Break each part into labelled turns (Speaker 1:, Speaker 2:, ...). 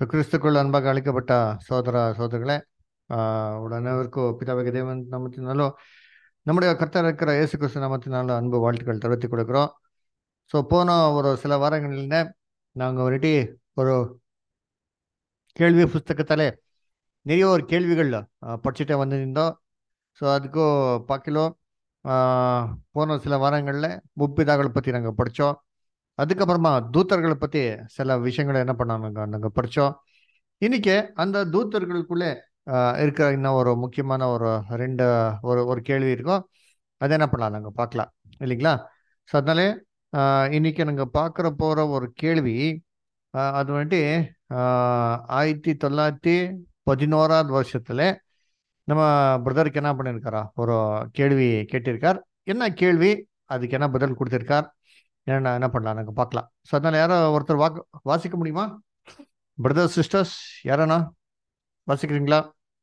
Speaker 1: So, கிறிஸ்துக்குள் அன்பாக அழைக்கப்பட்ட சோதர சோதரிகளே ஆஹ் உடனேவருக்கு பிதாவக தேவன் நாமத்தினாலும் நம்முடைய கர்த்தர் இருக்கிற இயேசு கிறிஸ்து நாமத்தினாலும் அன்பு வாழ்த்துக்கள் தெரிவித்துக் கொடுக்குறோம் ஸோ போன ஒரு சில வாரங்களில் நாங்கள் வந்துட்டு ஒரு கேள்வி புஸ்தகத்தாலே நிறைய ஒரு கேள்விகள் ஆஹ் படிச்சுட்டே வந்திருந்தோம் ஸோ அதுக்கும் பார்க்கலாம் ஆஹ் போன சில வாரங்களில் முப்பிதாக்களை பற்றி நாங்கள் படித்தோம் அதுக்கப்புறமா தூத்தர்களை பற்றி சில விஷயங்களை என்ன பண்ணாங்க நாங்கள் படித்தோம் இன்னைக்கு அந்த தூத்தர்களுக்குள்ளே ஆஹ் இருக்கிற இன்னும் ஒரு முக்கியமான ஒரு ரெண்டு ஒரு ஒரு கேள்வி இருக்கும் அதை என்ன பண்ணலாம் நாங்கள் பார்க்கலாம் இல்லைங்களா ஸோ அதனால ஆஹ் இன்னைக்கு நாங்கள் பார்க்குற போகிற ஒரு கேள்வி ஆஹ் அது வந்துட்டு ஆஹ் ஆயிரத்தி தொள்ளாயிரத்தி பதினோராவது வருஷத்துல நம்ம பிரதருக்கு என்ன பண்ணியிருக்காரா ஒரு கேள்வி கேட்டிருக்கார் என்ன கேள்வி அதுக்கு என்ன பதில் கொடுத்திருக்கார் என்ன என்ன பண்ணலாம் நாங்கள் பார்க்கலாம் ஸோ அதனால யாரோ ஒருத்தர் வாக்கு வாசிக்க முடியுமா பிரதர்ஸ் சிஸ்டர்ஸ் யாரண்ணா வாசிக்கிறீங்களா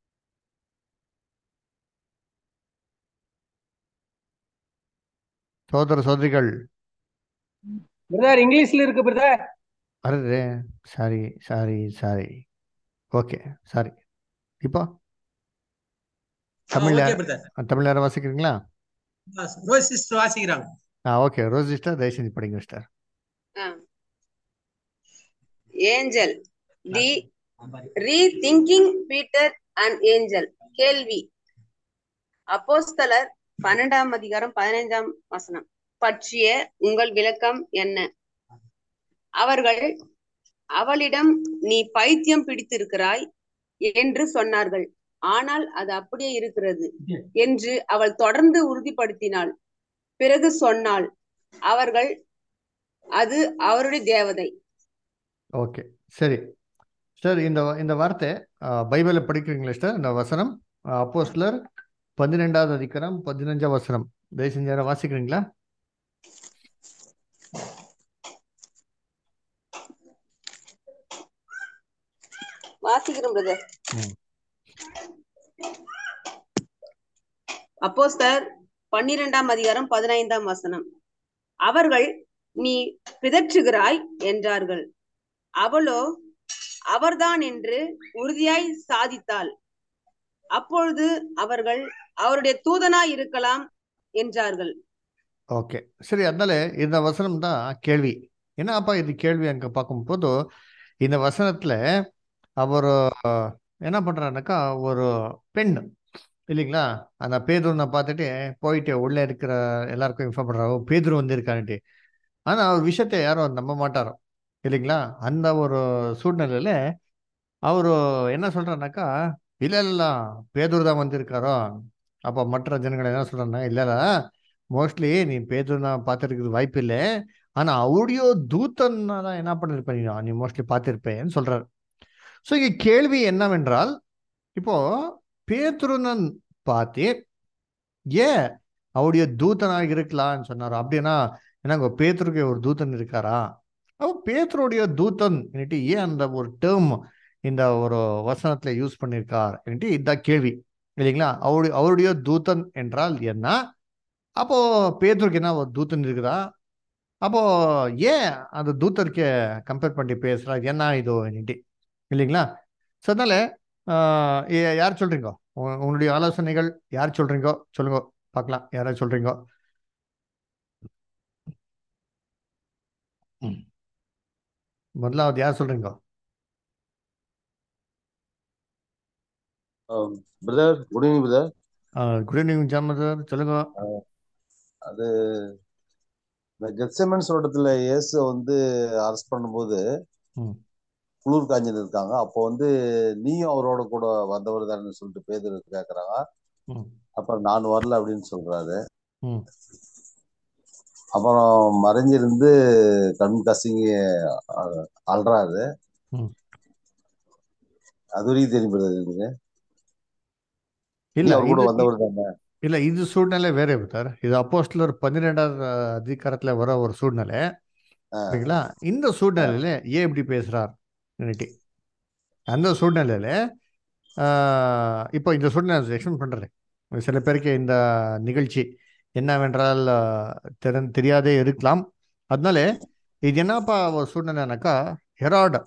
Speaker 1: சோதர சோதரிகள்
Speaker 2: பிரதர் இங்கிலீஷ்ல இருக்கு brother
Speaker 1: array sorry sorry sorry okay sorry இப்போ தமிழ்ல
Speaker 2: ஓகே பிரதர்
Speaker 1: தமிழ் யாரும் வாசிக்கிறீங்களா
Speaker 2: ரோஸ் சிஸ்டர் வாசிக்கிறாங்க
Speaker 1: ஆ ஓகே ரோஸ் சிஸ்டர் தயவு செஞ்சு படிங்க sister
Speaker 3: angel the rethinking Peter and angel கேள்வி அப்போஸ்தலர் பன்னெண்டாம் அதிகாரம் பதினைந்தாம் வசனம் பற்றிய உங்கள் விளக்கம் என்ன அவர்கள் அவளிடம் நீ பைத்தியம் பிடித்திருக்கிறாய் என்று சொன்னார்கள் ஆனால் அது அப்படியே இருக்கிறது என்று அவள் தொடர்ந்து உறுதிப்படுத்தினாள் பிறகு சொன்னாள் அவர்கள் அது அவருடைய தேவதை
Speaker 1: ஓகே சரி சார் இந்த இந்த வார்த்தை பைபிளில் படிக்கிறீங்களா சார் இந்த வசனம் அப்போஸ்லர் பன்னிரெண்டாவது அதிகாரம் பதினஞ்சாம் வசனம் தயவு செஞ்சு யாரும் வாசிக்கிறீங்களா
Speaker 3: வாசிக்கிறோம் பிரதர்
Speaker 1: ம்.
Speaker 3: அப்போஸ்தலர் பன்னிரெண்டாம் அதிகாரம் பதினைந்தாம் வசனம் அவர்கள் நீ பிதற்றுகிறாய் என்றார்கள் அவளோ அவர்தான் என்று உறுதியாய் சாதித்தாள் அப்பொழுது அவர்கள் அவருடைய தூதனாய் இருக்கலாம் என்றார்கள்
Speaker 1: ஓகே சரி அதனால இந்த வசனம் தான் கேள்வி என்ன அப்பா இது கேள்வி அங்கே பார்க்கும்போது இந்த வசனத்துல அவர் என்ன பண்றாருனாக்கா ஒரு பெண் இல்லைங்களா அந்த பேதுருனை பார்த்துட்டு போயிட்டு உள்ளே இருக்கிற எல்லாருக்கும் இன்ஃபார்ம் பண்றாரு பேதுரு வந்திருக்கான்ட்டு ஆனா அவர் விஷயத்தை யாரும் நம்ப மாட்டாரோ இல்லைங்களா அந்த ஒரு சூழ்நிலையில அவரு என்ன சொல்றாருனாக்கா இல்ல இல்ல பேதூர் தான் வந்திருக்காரோ அப்போ மற்ற ஜனங்கள் என்ன சொல்றாங்கன்னா இல்ல இல்ல மோஸ்ட்லி நீ பேதூர் தான் பார்த்துருக்கிறது வாய்ப்பு இல்லை ஆனா அவடியோ தூத்தன்னா தான் என்ன பண்ணிருப்ப நீ மோஸ்ட்லி பார்த்திருப்பேன்னு சொல்றாரு ஸோ இங்க கேள்வி என்னவென்றால் இப்போ பேதுருனன் பார்த்து ஏன் அவருடைய தூதனாக இருக்கலாம்னு சொன்னார் அப்படின்னா என்னங்க பேத்துருக்கு ஒரு தூதன் இருக்காரா அப்போ பேத்தருடைய தூதன் ஏன் அந்த ஒரு டேர்ம் இந்த ஒரு வசனத்துல யூஸ் பண்ணியிருக்கார் இதுதான் கேள்வி இல்லைங்களா அவருடைய அவருடைய தூதன் என்றால் என்ன அப்போ பேத்தருக்கு என்ன ஒரு தூதன் இருக்குதா அப்போ ஏன் அந்த தூத்தருக்கு கம்பேர் பண்ணி பேசுறா என்ன இது இல்லைங்களா ஸோ அதனால யார் சொல்றீங்க உங்களுடைய ஆலோசனைகள் யார் சொல்றீங்கோ சொல்லுங்க பார்க்கலாம் யாராவது சொல்றீங்க முதலாவது யார் சொல்றீங்க
Speaker 4: brother good evening brother
Speaker 1: good evening ஜாமதர் சொல்லுங்க
Speaker 4: அது இந்த கெத்செமன் சொல்றதுல இயேசு வந்து அரெஸ்ட் பண்ணும்போது
Speaker 1: ம்.
Speaker 4: குளிர் காஞ்சின்னு இருக்காங்க அப்போ வந்து நீயும் அவரோட கூட வந்தவர் தானே சொல்லிட்டு பேதர் கேக்குறாங்க
Speaker 1: ம்.
Speaker 4: அப்புறம் நான் வரல அப்படின்னு சொல்றாரு
Speaker 1: ம்.
Speaker 4: அப்புறம் மறைஞ்சிருந்து கண் கசிங்கி அ- அல்றாரு
Speaker 1: ம்.
Speaker 4: அது வரைக்கும் தெரியும் பிரதர் எனக்கு
Speaker 1: இல்ல
Speaker 4: நீ அவர் கூட
Speaker 1: இது
Speaker 4: வந்தவர் தானே
Speaker 1: இல்ல இது சூழ்நிலை வேற சார் இது அப்போஸ்டலர் பன்னிரெண்டாவது அதிகாரத்துல வர ஒரு சூழ்நிலை
Speaker 4: ஆ,
Speaker 1: சரிங்களா இந்த சூழ்நிலையில ஏன் இப்படி பேசுறார் நினைட்டு அந்த சூழ்நிலையில ஆஹ், இப்போ இந்த சூழ்நிலை எக்ஸ்பிளைன் பண்றேன் சில பேருக்கு இந்த நிகழ்ச்சி என்னவென்றால் ஆஹ், தெரி தெரியாதே இருக்கலாம் அதனால இது என்னப்பா ஒரு சூழ்நிலைனாக்கா ஹெராட்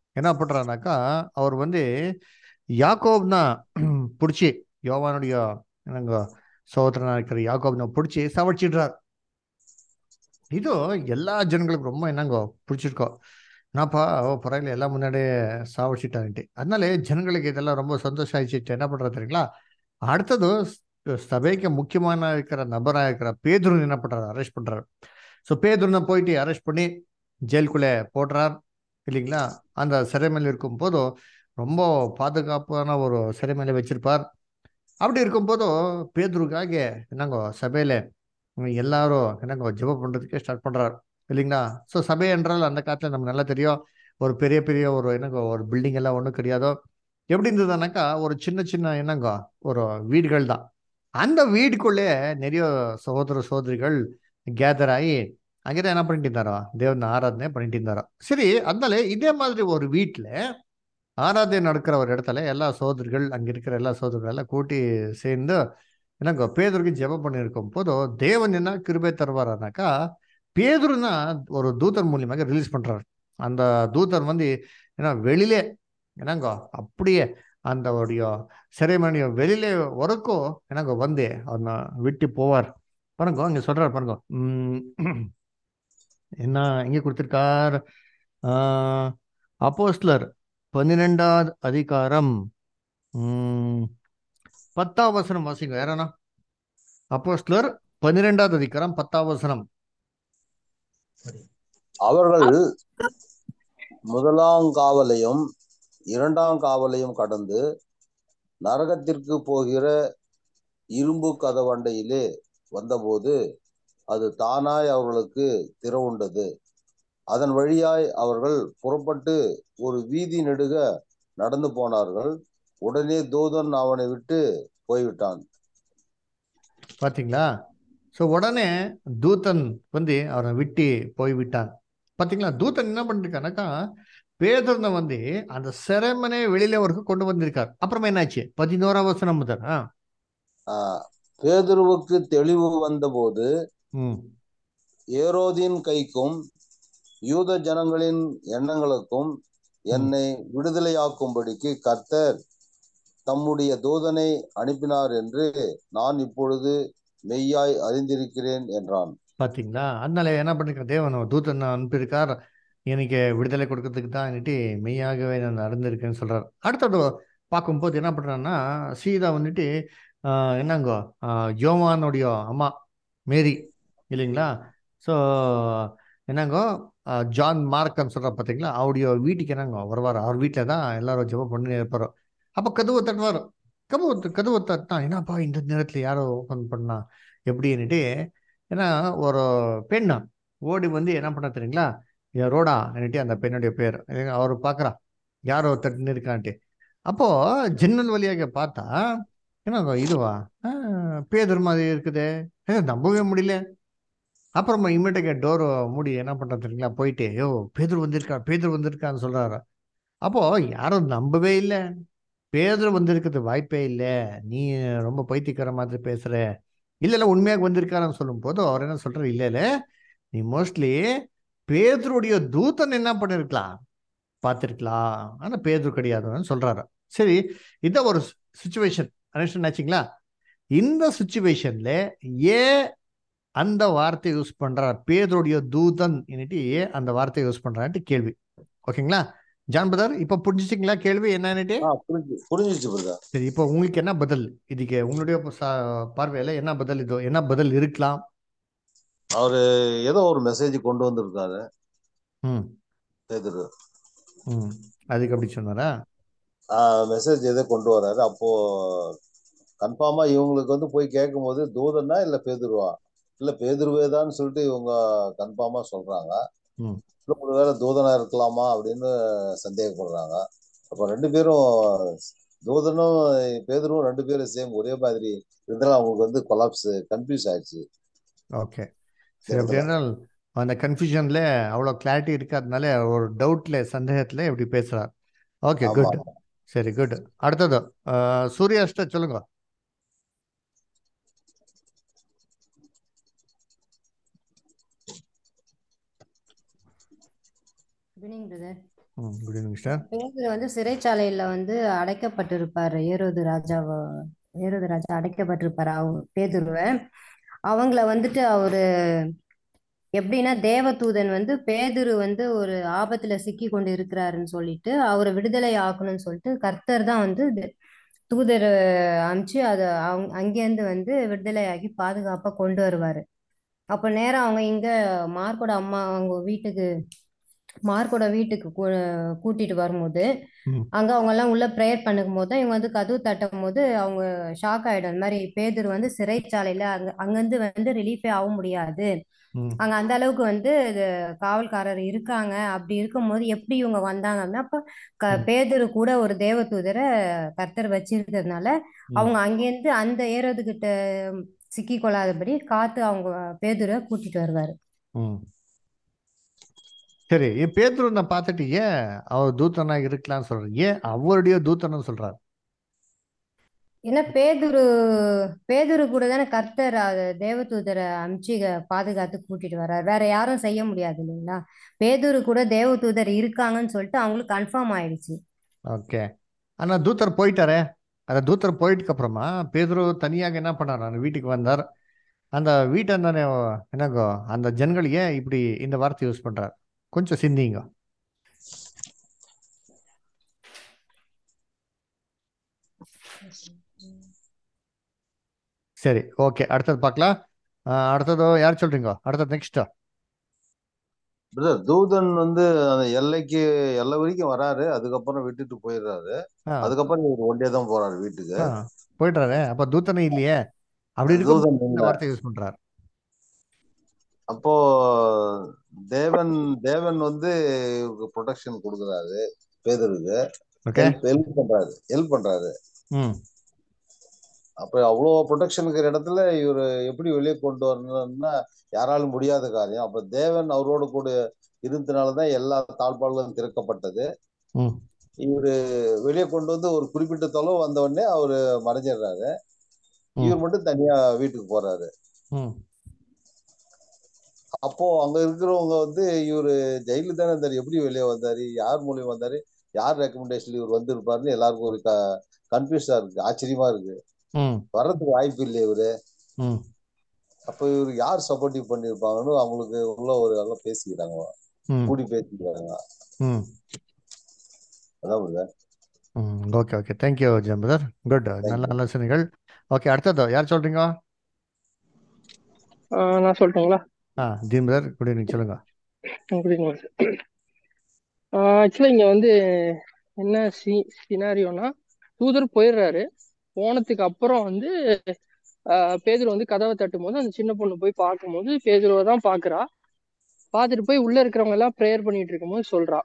Speaker 1: என்ன பண்றாருனாக்கா அவர் வந்து யாக்கோப்னா பிடிச்சி யோவானுடைய என்னங்க சகோதரனா இருக்கிற யாக்கோப்னா பிடிச்சி சவடிச்சிடுறார் இது எல்லா ஜனங்களுக்கும் ரொம்ப என்னங்கோ பிடிச்சிருக்கோம் என்னப்பா ஓ பரவாயில்ல எல்லாம் முன்னாடியே சாவடிச்சிட்டான்ட்டு அதனால ஜனங்களுக்கு இதெல்லாம் ரொம்ப சந்தோஷம் ஆயிடுச்சு என்ன பண்றது தெரியுங்களா அடுத்தது ஸ்- சபைக்கு முக்கியமான இருக்கிற நபரா இருக்கிற பேதுரு என்ன பண்றாரு அரெஸ்ட் பண்றாரு ஸோ பேதுருனை போயிட்டு அரெஸ்ட் பண்ணி ஜெயிலுக்குள்ளே போடுறார் இல்லைங்களா அந்த சிறைமையில் இருக்கும் போதும் ரொம்ப பாதுகாப்பான ஒரு சிறைமையில வச்சிருப்பார் அப்படி இருக்கும்போது பேதுருக்காக என்னங்கோ சபையில உம் எல்லாரும் என்னங்கோ ஜெபம் பண்றதுக்கே ஸ்டார்ட் பண்றாரு இல்லைங்களா ஸோ சபை என்றால் அந்த காலத்துல நமக்கு நல்லா தெரியும் ஒரு பெரிய பெரிய ஒரு என்னங்கோ ஒரு பில்டிங் எல்லாம் ஒன்றும் கிடையாதோ எப்படி இருந்ததுனாக்கா ஒரு சின்ன சின்ன என்னங்கோ ஒரு வீடுகள் தான் அந்த வீடுக்குள்ளே நிறைய சகோதர சகோதரிகள் கேதர் ஆகி அங்கே என்ன பண்ணிட்டு இருந்தாரோ தேவன் ஆராதனை பண்ணிட்டு இருந்தாரோ சரி அதனால இதே மாதிரி ஒரு வீட்டில் ஆராதனை நடக்கிற ஒரு இடத்துல எல்லா சகோதரிகள் அங்கே இருக்கிற எல்லா சகோதரர்கள் எல்லாம் கூட்டி சேர்ந்து என்னங்க பேதருக்கு ஜெபம் பண்ணியிருக்கும் போதோ தேவன் என்ன கிருபை தருவாரானாக்கா பேதுருனா ஒரு தூதர் மூலியமாக ரிலீஸ் பண்றாரு அந்த தூதர் வந்து ஏன்னா வெளியிலே என்னங்க அப்படியே அந்த உடைய சிறைமணிய வெளியிலே வரைக்கும் என்னங்க வந்து அவனை விட்டு போவார் பாருங்க இங்க சொல்றாரு பாருங்க உம் என்ன இங்க கொடுத்திருக்கார் ஆஹ் அப்போஸ்லர் பன்னிரெண்டாவது அதிகாரம் உம் பத்தாம் வசனம் வாசிங்க யாரனா அப்போஸ்லர் பன்னிரெண்டாவது அதிகாரம் பத்தாம் வசனம்
Speaker 4: அவர்கள் முதலாம் காவலையும் இரண்டாம் காவலையும் கடந்து நரகத்திற்கு போகிற இரும்பு கதவண்டையிலே வந்தபோது அது தானாய் அவர்களுக்கு திறவுண்டது அதன் வழியாய் அவர்கள் புறப்பட்டு ஒரு வீதி நெடுக நடந்து போனார்கள் உடனே தூதன் அவனை விட்டு போய்விட்டான்
Speaker 1: பாத்தீங்களா ஸோ உடனே தூதன் வந்து அவரை விட்டு போய்விட்டான் பாத்தீங்களா தூதன் என்ன பண்ணிருக்கானாக்கா பேதர்னை வந்து அந்த சிறைமனை வெளியில வரைக்கும் கொண்டு வந்திருக்கார் அப்புறமா என்னாச்சு பதினோராம் வசனம் முதல் ஆ
Speaker 4: ஆஹ் பேதுருவுக்கு தெளிவு வந்தபோது
Speaker 1: ம்
Speaker 4: ஏரோதின் கைக்கும் யூத ஜனங்களின் எண்ணங்களுக்கும் என்னை விடுதலையாக்கும்படிக்கு கர்த்தர் தம்முடைய தூதனை அனுப்பினார் என்று நான் இப்பொழுது மெய்யாய் அறிந்திருக்கிறேன் என்றான்
Speaker 1: பாத்தீங்களா அதனால என்ன பண்ணிருக்கார் தேவன் ஒரு தூதன் அனுப்பியிருக்கார் எனக்கு விடுதலை கொடுக்கறதுக்கு தான் என்னட்டு மெய்யாகவே நான் நடந்திருக்கேன்னு சொல்றாரு அடுத்தது பார்க்கும்போது என்ன பண்றாருன்னா சீதா வந்துட்டு ஆஹ், என்னங்கோ ஆஹ், யோவானுடைய அம்மா மேரி இல்லைங்களா ஸோ என்னங்கோ ஆஹ், ஜான் மார்க்கன்னு சொல்ற பார்த்தீங்களா அவருடைய வீட்டுக்கு என்னங்கோ வருவார் அவர் வீட்டில் தான் எல்லாரும் ஜெபம் பண்ணி இருப்பாரோ அப்போ கதவு தட்டுவார் கதவு தட்டு- கதவு தட்டினா என்னப்பா இந்த நேரத்தில் யாரோ ஓப்பன் பண்ணா எப்படின்னுட்டு ஏன்னா ஒரு பெண்ணா ஓடி வந்து என்ன பண்ண தெரியுங்களா "ஏ, ரோடா என்னட்டு அந்த பெண்ணுடைய பேர் அவர் பார்க்குறா யாரோ தட்டுன்னு இருக்கான்ட்டு அப்போ ஜன்னல் வழியாக பார்த்தா என்ன இதுவா ஆ, பேதர் மாதிரி இருக்குதே ஏ, நம்பவே முடியல அப்புறமா இம்மீடியட்டாக டோர் மூடி என்ன பண்ணுறது தெரியுங்களா போயிட்டு யோ பேதர் வந்திருக்கா பேதர் வந்திருக்கான்னு சொல்றாரு அப்போ யாரும் நம்பவே இல்லை பேதர் வந்திருக்கிறது வாய்ப்பே இல்லை நீ ரொம்ப பைத்தியக்கார மாதிரி பேசுற இல்ல இல்ல உண்மையாக வந்திருக்காருன்னு சொல்லும் போது அவர் என்ன சொல்றாரு இல்ல இல்ல நீ மோஸ்ட்லி பேதருடைய தூதன் என்ன பண்ணிருக்கலாம் பார்த்திருக்கலாம் ஆனா பேதுரு கிடையாதுன்னு சொல்றாரு சரி இதான் ஒரு சுச்சுவேஷன் அண்டர்ஸ்டாண்ட் ஆச்சுங்களா இந்த சுச்சுவேஷன்ல ஏன் அந்த வார்த்தை யூஸ் பண்றார் பேதருடைய தூதன் என்னட்டு ஏன் அந்த வார்த்தை யூஸ் பண்றான்ட்டு கேள்வி ஓகேங்களா ஜான் பிரதர் இப்ப புரிஞ்சுச்சிங்களா கேள்வி என்னன்னுட்டு
Speaker 4: ஆ புரிஞ்சு புரிஞ்சிச்சு பிரதா
Speaker 1: சரி இப்போ உங்களுக்கு என்ன பதில் இதுக்கு உங்களுடைய சா- பார்வையில என்ன பதில் இது என்ன பதில் இருக்கலாம்
Speaker 4: அவரு ஏதோ ஒரு மெசேஜ் கொண்டு வந்திருக்காரு
Speaker 1: ம்
Speaker 4: பேதுரு
Speaker 1: ம் அதுக்கு அப்படி சொன்னாரா
Speaker 4: மெசேஜ் எதோ கொண்டு வராரு அப்போ கன்ஃபார்மா இவங்களுக்கு வந்து போய் கேட்கும்போது தூதனா இல்ல பேதுருவா இல்ல பேதுருவேதான்னு சொல்லிட்டு இவங்க கன்ஃபார்மா சொல்றாங்க
Speaker 1: ம்
Speaker 4: இல்ல ஒருவேளை தூதனா இருக்கலாமா அப்படின்னு சந்தேகப்படுறாங்க அப்போ ரெண்டு பேரும் தூதனும் பேதுருவும் ரெண்டு பேரும் சேம் ஒரே மாதிரி இருந்தாலும் அவங்களுக்கு வந்து கொலாப்ஸ் கன்ஃபியூஸ் ஆயிடுச்சு
Speaker 1: ஓகே சரி அப்படி என்றால் அந்த கன்ஃபியூஷன்ல அவ்வளோ கிளாரிட்டி இருக்காதனால ஒரு டவுட்ல சந்தேகத்துல இப்படி பேசுறார் ஓகே
Speaker 4: ஆமா
Speaker 1: குட் சரி குட் அடுத்தது அஹ், சூர்யாஷ்ட சொல்லுங்க
Speaker 5: Evening, brother.
Speaker 1: ம் குட் ஈவினிங் சிஸ்டர்
Speaker 5: பேதுரு வந்து சிறைச்சாலையில வந்து அடைக்கப்பட்டிருப்பாரு ஏரோது ராஜாவ ஏரோது ராஜா அடைக்கப்பட்டிருப்பாரு அவங்க பேதுருவ அவங்கள வந்துட்டு அவரு எப்படின்னா தேவதூதன் வந்து பேதுரு வந்து ஒரு ஆபத்துல சிக்கி கொண்டு இருக்கிறாருன்னு சொல்லிட்டு அவரை விடுதலை ஆக்கணும்னு சொல்லிட்டு கர்த்தர் தான் வந்து இது- தூதர் அனுப்பிச்சு அதை அவங்க அங்கேருந்து வந்து விடுதலையாகி பாதுகாப்பா கொண்டு வருவாரு அப்ப நேரா அவங்க இங்க மார்க்கோட அம்மா அவங்க வீட்டுக்கு மார்க்கோட வீட்டுக்கு கூ- கூட்டிட்டு வரும்போது
Speaker 1: ம்
Speaker 5: அங்க அவங்க எல்லாம் உள்ள ப்ரேயர் பண்ணும் போது இவங்க வந்து கதவு தட்டும் போது அவங்க ஷாக் ஆயிடும் இந்த மாதிரி பேதுரு வந்து சிறைச்சாலையில அங்க அங்கிருந்து வந்து ரிலீஃபே ஆக முடியாது
Speaker 1: ம்
Speaker 5: அங்க அந்த அளவுக்கு வந்து இது காவல்காரர் இருக்காங்க அப்படி இருக்கும்போது எப்படி இவங்க வந்தாங்க அப்படின்னா அப்ப க
Speaker 1: ம்
Speaker 5: பேதுரு கூட ஒரு தேவதூதரை கர்த்தர் வச்சிருக்கிறதுனால
Speaker 1: ம்
Speaker 5: அவங்க அங்கேருந்து அந்த ஏரோது கிட்ட சிக்கி கொள்ளாதபடி காத்து அவங்க பேதுரை கூட்டிட்டு வருவாரு
Speaker 1: ம் சரி ஏன் பேதுரு நான் பார்த்துட்டு ஏன் அவர் தூதனா இருக்கலாம்னு சொல்றாரு ஏன் அவருடைய தூதன்னு சொல்றாரு
Speaker 5: ஏன்னா பேதுரு பேதுரு கூட தானே கர்த்தர் அது தேவதூதரை அனுப்பிச்சு இங்க பாதுகாத்து கூட்டிட்டு வர்றாரு வேற யாரும் செய்ய முடியாது இல்லைங்களா பேதுரு கூட தேவதூதர் இருக்காங்கன்னு சொல்லிட்டு அவங்களுக்கு கன்ஃபார்ம் ஆயிடுச்சு
Speaker 1: ஓகே ஆனா தூதர் போயிட்டாரே அந்த தூதர் போயிட்டுக்கு அப்புறமா பேதுரு தனியாக என்ன பண்ணார் அந்த வீட்டுக்கு வந்தார் அந்த வீட்டை தானே என்னங்கோ அந்த ஜனங்கள் ஏன் இப்படி இந்த வார்த்தை யூஸ் பண்றார் கொஞ்சம் சிந்திங்க சரி ஓகே அடுத்தது பார்க்கலாம் ஆஹ் அடுத்தது யார் சொல்றீங்க அடுத்தது நெக்ஸ்ட்
Speaker 4: பிரதர் தூதன் வந்து அந்த எல்லைக்கு எல்லை வரைக்கும் வராரு அதுக்கப்புறம் விட்டுட்டு போயிடுறாரு
Speaker 1: ஆ
Speaker 4: அதுக்கப்புறம் இவர் ஒண்டியே தான் போறாரு வீட்டுக்கு
Speaker 1: ஆ போயிட்டாரே அப்ப தூத்தனே இல்லையே அப்படி இருக்கும்
Speaker 4: தூதன்
Speaker 1: இந்த
Speaker 4: இல்ல
Speaker 1: வார்த்தை யூஸ் பண்றார்
Speaker 4: அப்போ தேவன் தேவன் வந்து ப்ரொடெக்ஷன் கொடுக்குறாரு பேதருக்கு
Speaker 1: ஓகே
Speaker 4: ஹெல்ப் ஹெல்ப் பண்றாரு ஹெல்ப் பண்றாரு
Speaker 1: ம்
Speaker 4: அப்ப அவ்வளோ ப்ரொடெக்ஷன் இருக்கிற இடத்துல இவர் எப்படி வெளியே கொண்டு வரணும்னா யாராலும் முடியாத காரியம் அப்ப தேவன் அவரோட கூட இருந்தனாலதான் எல்லா தாழ்பாடுகளும் திறக்கப்பட்டது
Speaker 1: ம்
Speaker 4: இவரு வெளியே கொண்டு வந்து ஒரு குறிப்பிட்ட தொலைவு வந்த உடனே அவரு மறைஞ்சிடுறாரு
Speaker 1: ம்
Speaker 4: இவர் மட்டும் தனியா வீட்டுக்கு போறாரு
Speaker 1: ம்
Speaker 4: அப்போ அங்க இருக்கிறவங்க வந்து இவரு ஜெயிலு தானே இருந்தாரு எப்படி வெளியே வந்தாரு யார் மூலியம் வந்தாரு யார் ரெக்கமெண்டேஷன் இவர் வந்திருப்பாருன்னு எல்லாருக்கும் ஒரு கன்ஃபியூஸா இருக்கு ஆச்சரியமா இருக்கு
Speaker 1: ம்
Speaker 4: வர்றதுக்கு வாய்ப்பு இல்லை இவரு
Speaker 1: ம்
Speaker 4: அப்போ இவரு யார் சப்போர்ட்டிவ் பண்ணிருப்பாங்கன்னு அவங்களுக்கு உள்ள ஒரு எல்லாம் பேசிக்கிறாங்க
Speaker 1: ம்
Speaker 4: கூடி பேசிக்கிறாங்க
Speaker 1: ம்
Speaker 4: அதான் brother.
Speaker 1: ம் ஓகே ஓகே தேங்க்யூ ஜெயம் பிரதர் குட்
Speaker 4: Thank
Speaker 1: நல்ல
Speaker 4: you.
Speaker 1: ஆலோசனைகள் ஓகே அடுத்தது யார் சொல்றீங்க
Speaker 6: ஆஹ் நான் சொல்லட்டுங்களா
Speaker 1: ஆ ஜீம் பிரதர் குட் ஈவினிங் சொல்லுங்க
Speaker 6: ஆக்சுவலாக இங்கே வந்து என்ன சி சினாரியோனா தூதர் போயிடுறாரு போனதுக்கு அப்புறம் வந்து ஆஹ் பேதுரு வந்து கதவை தட்டும் போது அந்த சின்ன பொண்ணு போய் பார்க்கும்போது பேதுருவை தான் பார்க்குறா பார்த்துட்டு போய் உள்ள இருக்கிறவங்க எல்லாம் ப்ரேயர் பண்ணிட்டு இருக்கும்போது சொல்றா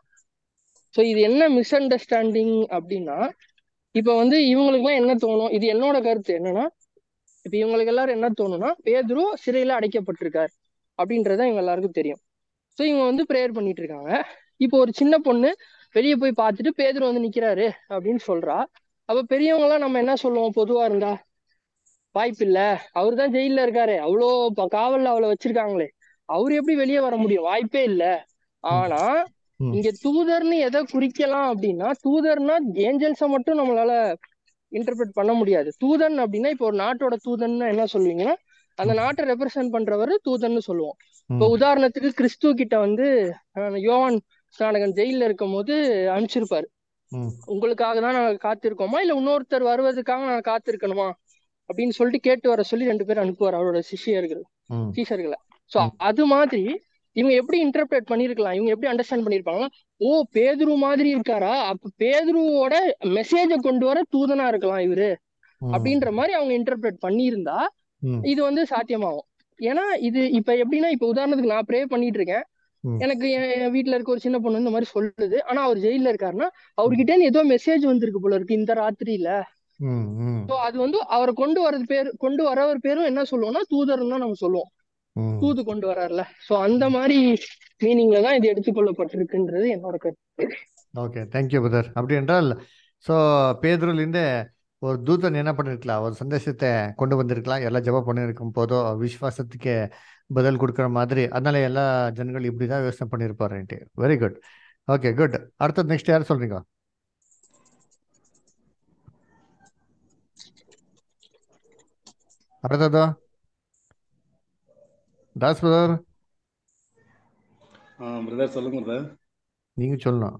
Speaker 6: ஸோ இது என்ன மிஸ் அண்டர்ஸ்டாண்டிங் அப்படின்னா இப்போ வந்து இவங்களுக்குலாம் என்ன தோணும் இது என்னோட கருத்து என்னன்னா இப்போ இவங்களுக்கு எல்லாரும் என்ன தோணும்னா பேதுரு சிறையில் அடைக்கப்பட்டிருக்கார் அப்படின்றத இவங்க எல்லாருக்கும் தெரியும் ஸோ இவங்க வந்து ப்ரேயர் பண்ணிட்டு இருக்காங்க இப்போ ஒரு சின்ன பொண்ணு வெளியே போய் பார்த்துட்டு பேதுரு வந்து நிக்கிறாரு அப்படின்னு சொல்றா அப்ப பெரியவங்க எல்லாம் நம்ம என்ன சொல்லுவோம் பொதுவா இருந்தா வாய்ப்பு இல்ல அவர் தான் ஜெயில இருக்காரு அவ்வளோ ப- காவல்ல அவளை வச்சிருக்காங்களே அவர் எப்படி வெளியே வர முடியும் வாய்ப்பே இல்ல ஆனா
Speaker 1: ம்
Speaker 6: இங்க தூதர்னு எதை குறிக்கலாம் அப்படின்னா தூதர்னா ஏஞ்சல்ஸை மட்டும் நம்மளால இன்டர்பிரட் பண்ண முடியாது தூதன் அப்படின்னா இப்போ ஒரு நாட்டோட தூதன்னா என்ன சொல்லுவீங்கன்னா அந்த
Speaker 1: ம்
Speaker 6: நாட்டை ரெப்ரசென்ட் பண்றவர் தூதன்னு சொல்லுவோம் இப்போ
Speaker 1: ம்
Speaker 6: உதாரணத்துக்கு கிறிஸ்து கிட்ட வந்து அஹ், யோவான் ஸ்நானகன் ஜெயில இருக்கும் போது அனுப்பிச்சிருப்பாரு
Speaker 1: ம்
Speaker 6: உங்களுக்காக தான் நாங்க காத்திருக்கோமா இல்ல இன்னொருத்தர் வருவதற்காக நாங்க காத்திருக்கணுமா அப்படின்னு சொல்லிட்டு கேட்டு வர சொல்லி ரெண்டு பேரும் அனுப்புவார் அவரோட சிஷியர்கள்
Speaker 1: ம்
Speaker 6: சீஷர்களை சோ
Speaker 1: ம்
Speaker 6: அது மாதிரி இவங்க எப்படி இன்டர்பிரேட் பண்ணிருக்கலாம் இவங்க எப்படி அண்டர்ஸ்டாண்ட் பண்ணிருப்பாங்கன்னா ஓ பேதுரு மாதிரி இருக்காரா அப்ப பேதுருவோட மெசேஜை கொண்டு வர தூதனா இருக்கலாம் இவரு
Speaker 1: ம்
Speaker 6: அப்படின்ற மாதிரி அவங்க இன்டர்பிரேட் பண்ணியிருந்தா
Speaker 1: ம்
Speaker 6: இது வந்து சாத்தியமாகும் ஏன்னா இது இப்ப எப்படின்னா இப்ப உதாரணத்துக்கு நான் ப்ரே பண்ணிட்டு இருக்கேன்
Speaker 1: ம்
Speaker 6: எனக்கு என் என் வீட்ல இருக்க ஒரு சின்ன பொண்ணு இந்த மாதிரி சொல்லுது ஆனா அவர் ஜெயில இருக்காருன்னா அவர்கிட்ட இருந்து ஏதோ மெசேஜ் வந்திருக்கு போல இருக்கு இந்த ராத்திரியில
Speaker 1: ம் ம்
Speaker 6: ஸோ அது வந்து அவரை கொண்டு வரது பேர் கொண்டு வரவர் பேரும் என்ன சொல்லுவோம்னா தூதர்னு தான் நம்ம சொல்லுவோம்
Speaker 1: ம்
Speaker 6: தூது கொண்டு வர்றாருல சோ அந்த மாதிரி மீனிங்ல தான் இது எடுத்துக்கொள்ளப்பட்டிருக்குன்றது என்னோட கருத்து
Speaker 1: ஓகே தேங்க்யூ பிரதர் அப்படி என்றால் ஸோ பேதுருலேருந்து ஒரு தூதன் என்ன பண்ணிருக்கலாம் ஒரு சந்தேசத்தை கொண்டு வந்திருக்கலாம் எல்லாம் ஜெபம் பண்ணியிருக்கும் போதோ விசுவாசத்துக்கு பதில் கொடுக்குற மாதிரி அதனால எல்லா ஜனங்கள் இப்படி தான் யோசனை பண்ணியிருப்பாருன்ட்டு வெரி குட் ஓகே குட் அடுத்தது நெக்ஸ்ட் யார் சொல்றீங்க அடுத்தது தாஸ் பிரதர்
Speaker 7: ஆ பிரதர் சொல்லுங்க பிரதர்
Speaker 1: நீங்க சொல்லணும்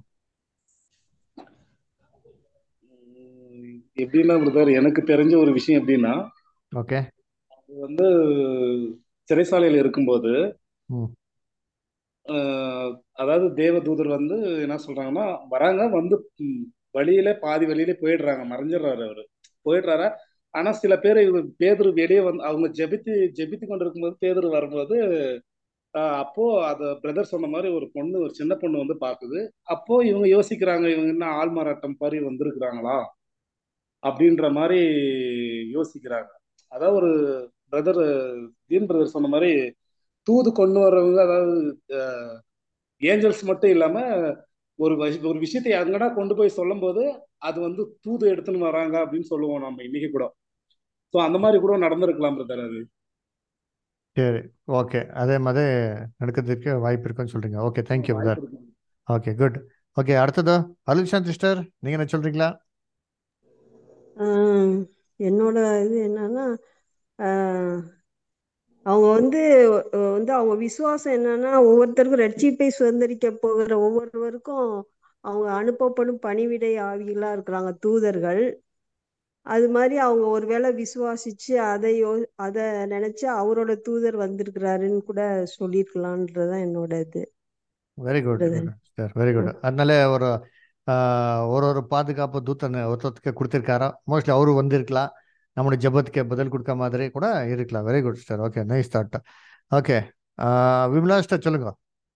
Speaker 7: உம், எப்படின்னா பிரதர் எனக்கு தெரிஞ்ச ஒரு விஷயம் எப்படின்னா
Speaker 1: ஓகே
Speaker 7: அது வந்து சிறைசாலையில் இருக்கும்போது
Speaker 1: ம்
Speaker 7: ஆஹ், அதாவது தேவதூதர் வந்து என்ன சொல்றாங்கன்னா வராங்க வந்து ம், வழியில பாதி வழியில போயிடுறாங்க மறைஞ்சிடுறாரு அவரு போயிடுறாரா ஆனா சில பேர் இவர் பேதுரு வெளியே வந்து அவங்க ஜெபித்து ஜெபித்து கொண்டு இருக்கும்போது பேதுரு வரும்போது ஆஹ், அப்போ அது பிரதர் சொன்ன மாதிரி ஒரு பொண்ணு ஒரு சின்ன பொண்ணு வந்து பாக்குது அப்போ இவங்க யோசிக்கிறாங்க இவங்க என்ன ஆள்மாறாட்டம் மாதிரி வந்திருக்கிறாங்களா அப்படின்ற மாதிரி யோசிக்கிறாங்க அதாவது ஒரு பிரதர் தீன் பிரதர் சொன்ன மாதிரி தூது கொண்டு வர்றவங்க அதாவது ஏஞ்சல்ஸ் மட்டும் இல்லாம ஒரு விஷ- ஒரு விஷயத்தை அங்கடா கொண்டு போய் சொல்லும்போது அது வந்து தூது எடுத்துன்னு வராங்க அப்படின்னு சொல்லுவோம் நம்ம இன்னைக்கு கூட ஸோ அந்த மாதிரி கூட நடந்திருக்கலாம் பிரதர் அது
Speaker 1: சரி ஓகே அதே மாதிரி நடக்கிறதுக்கு வாய்ப்பு இருக்குன்னு சொல்றீங்க ஓகே தேங்க்யூ பிரதர்
Speaker 7: வாய்ப்பு இருக்கு
Speaker 1: ஓகே குட் ஓகே அடுத்தது அலுஷாந்த் சிஸ்டர் நீங்க என்ன சொல்றீங்களா
Speaker 8: ஆஹ் என்னோட இது என்னன்னா ஆஹ் அவங்க வந்து அஹ் வந்து அவங்க விசுவாசம் என்னன்னா ஒவ்வொருத்தருக்கும் ரட்சிப்பை சுதந்திரிக்க போகிற ஒவ்வொருவருக்கும் அவங்க அனுப்பப்படும் பணிவிடை ஆவிகளா இருக்கிறாங்க தூதர்கள் அது மாதிரி அவங்க ஒருவேளை விசுவாசிச்சு அதை யோ அதை நினைச்சு அவரோட தூதர் வந்திருக்கிறாருன்னு கூட சொல்லியிருக்கலான்றதுதான் என்னோட இது
Speaker 1: very good
Speaker 8: brother
Speaker 1: sir very good அதனால ஒரு ஆஹ், ஒரு ஒரு பாதுகாப்பு தூத்தனை ஒருத்தருக்கு கொடுத்திருக்காரா மோஸ்ட்லி அவரு வந்திருக்கலாம் நம்முடைய ஜெபத்துக்கு பதில் கொடுக்க மாதிரி கூட இருக்கலாம் very good sir okay nice thought okay Vimala sister சொல்லுங்க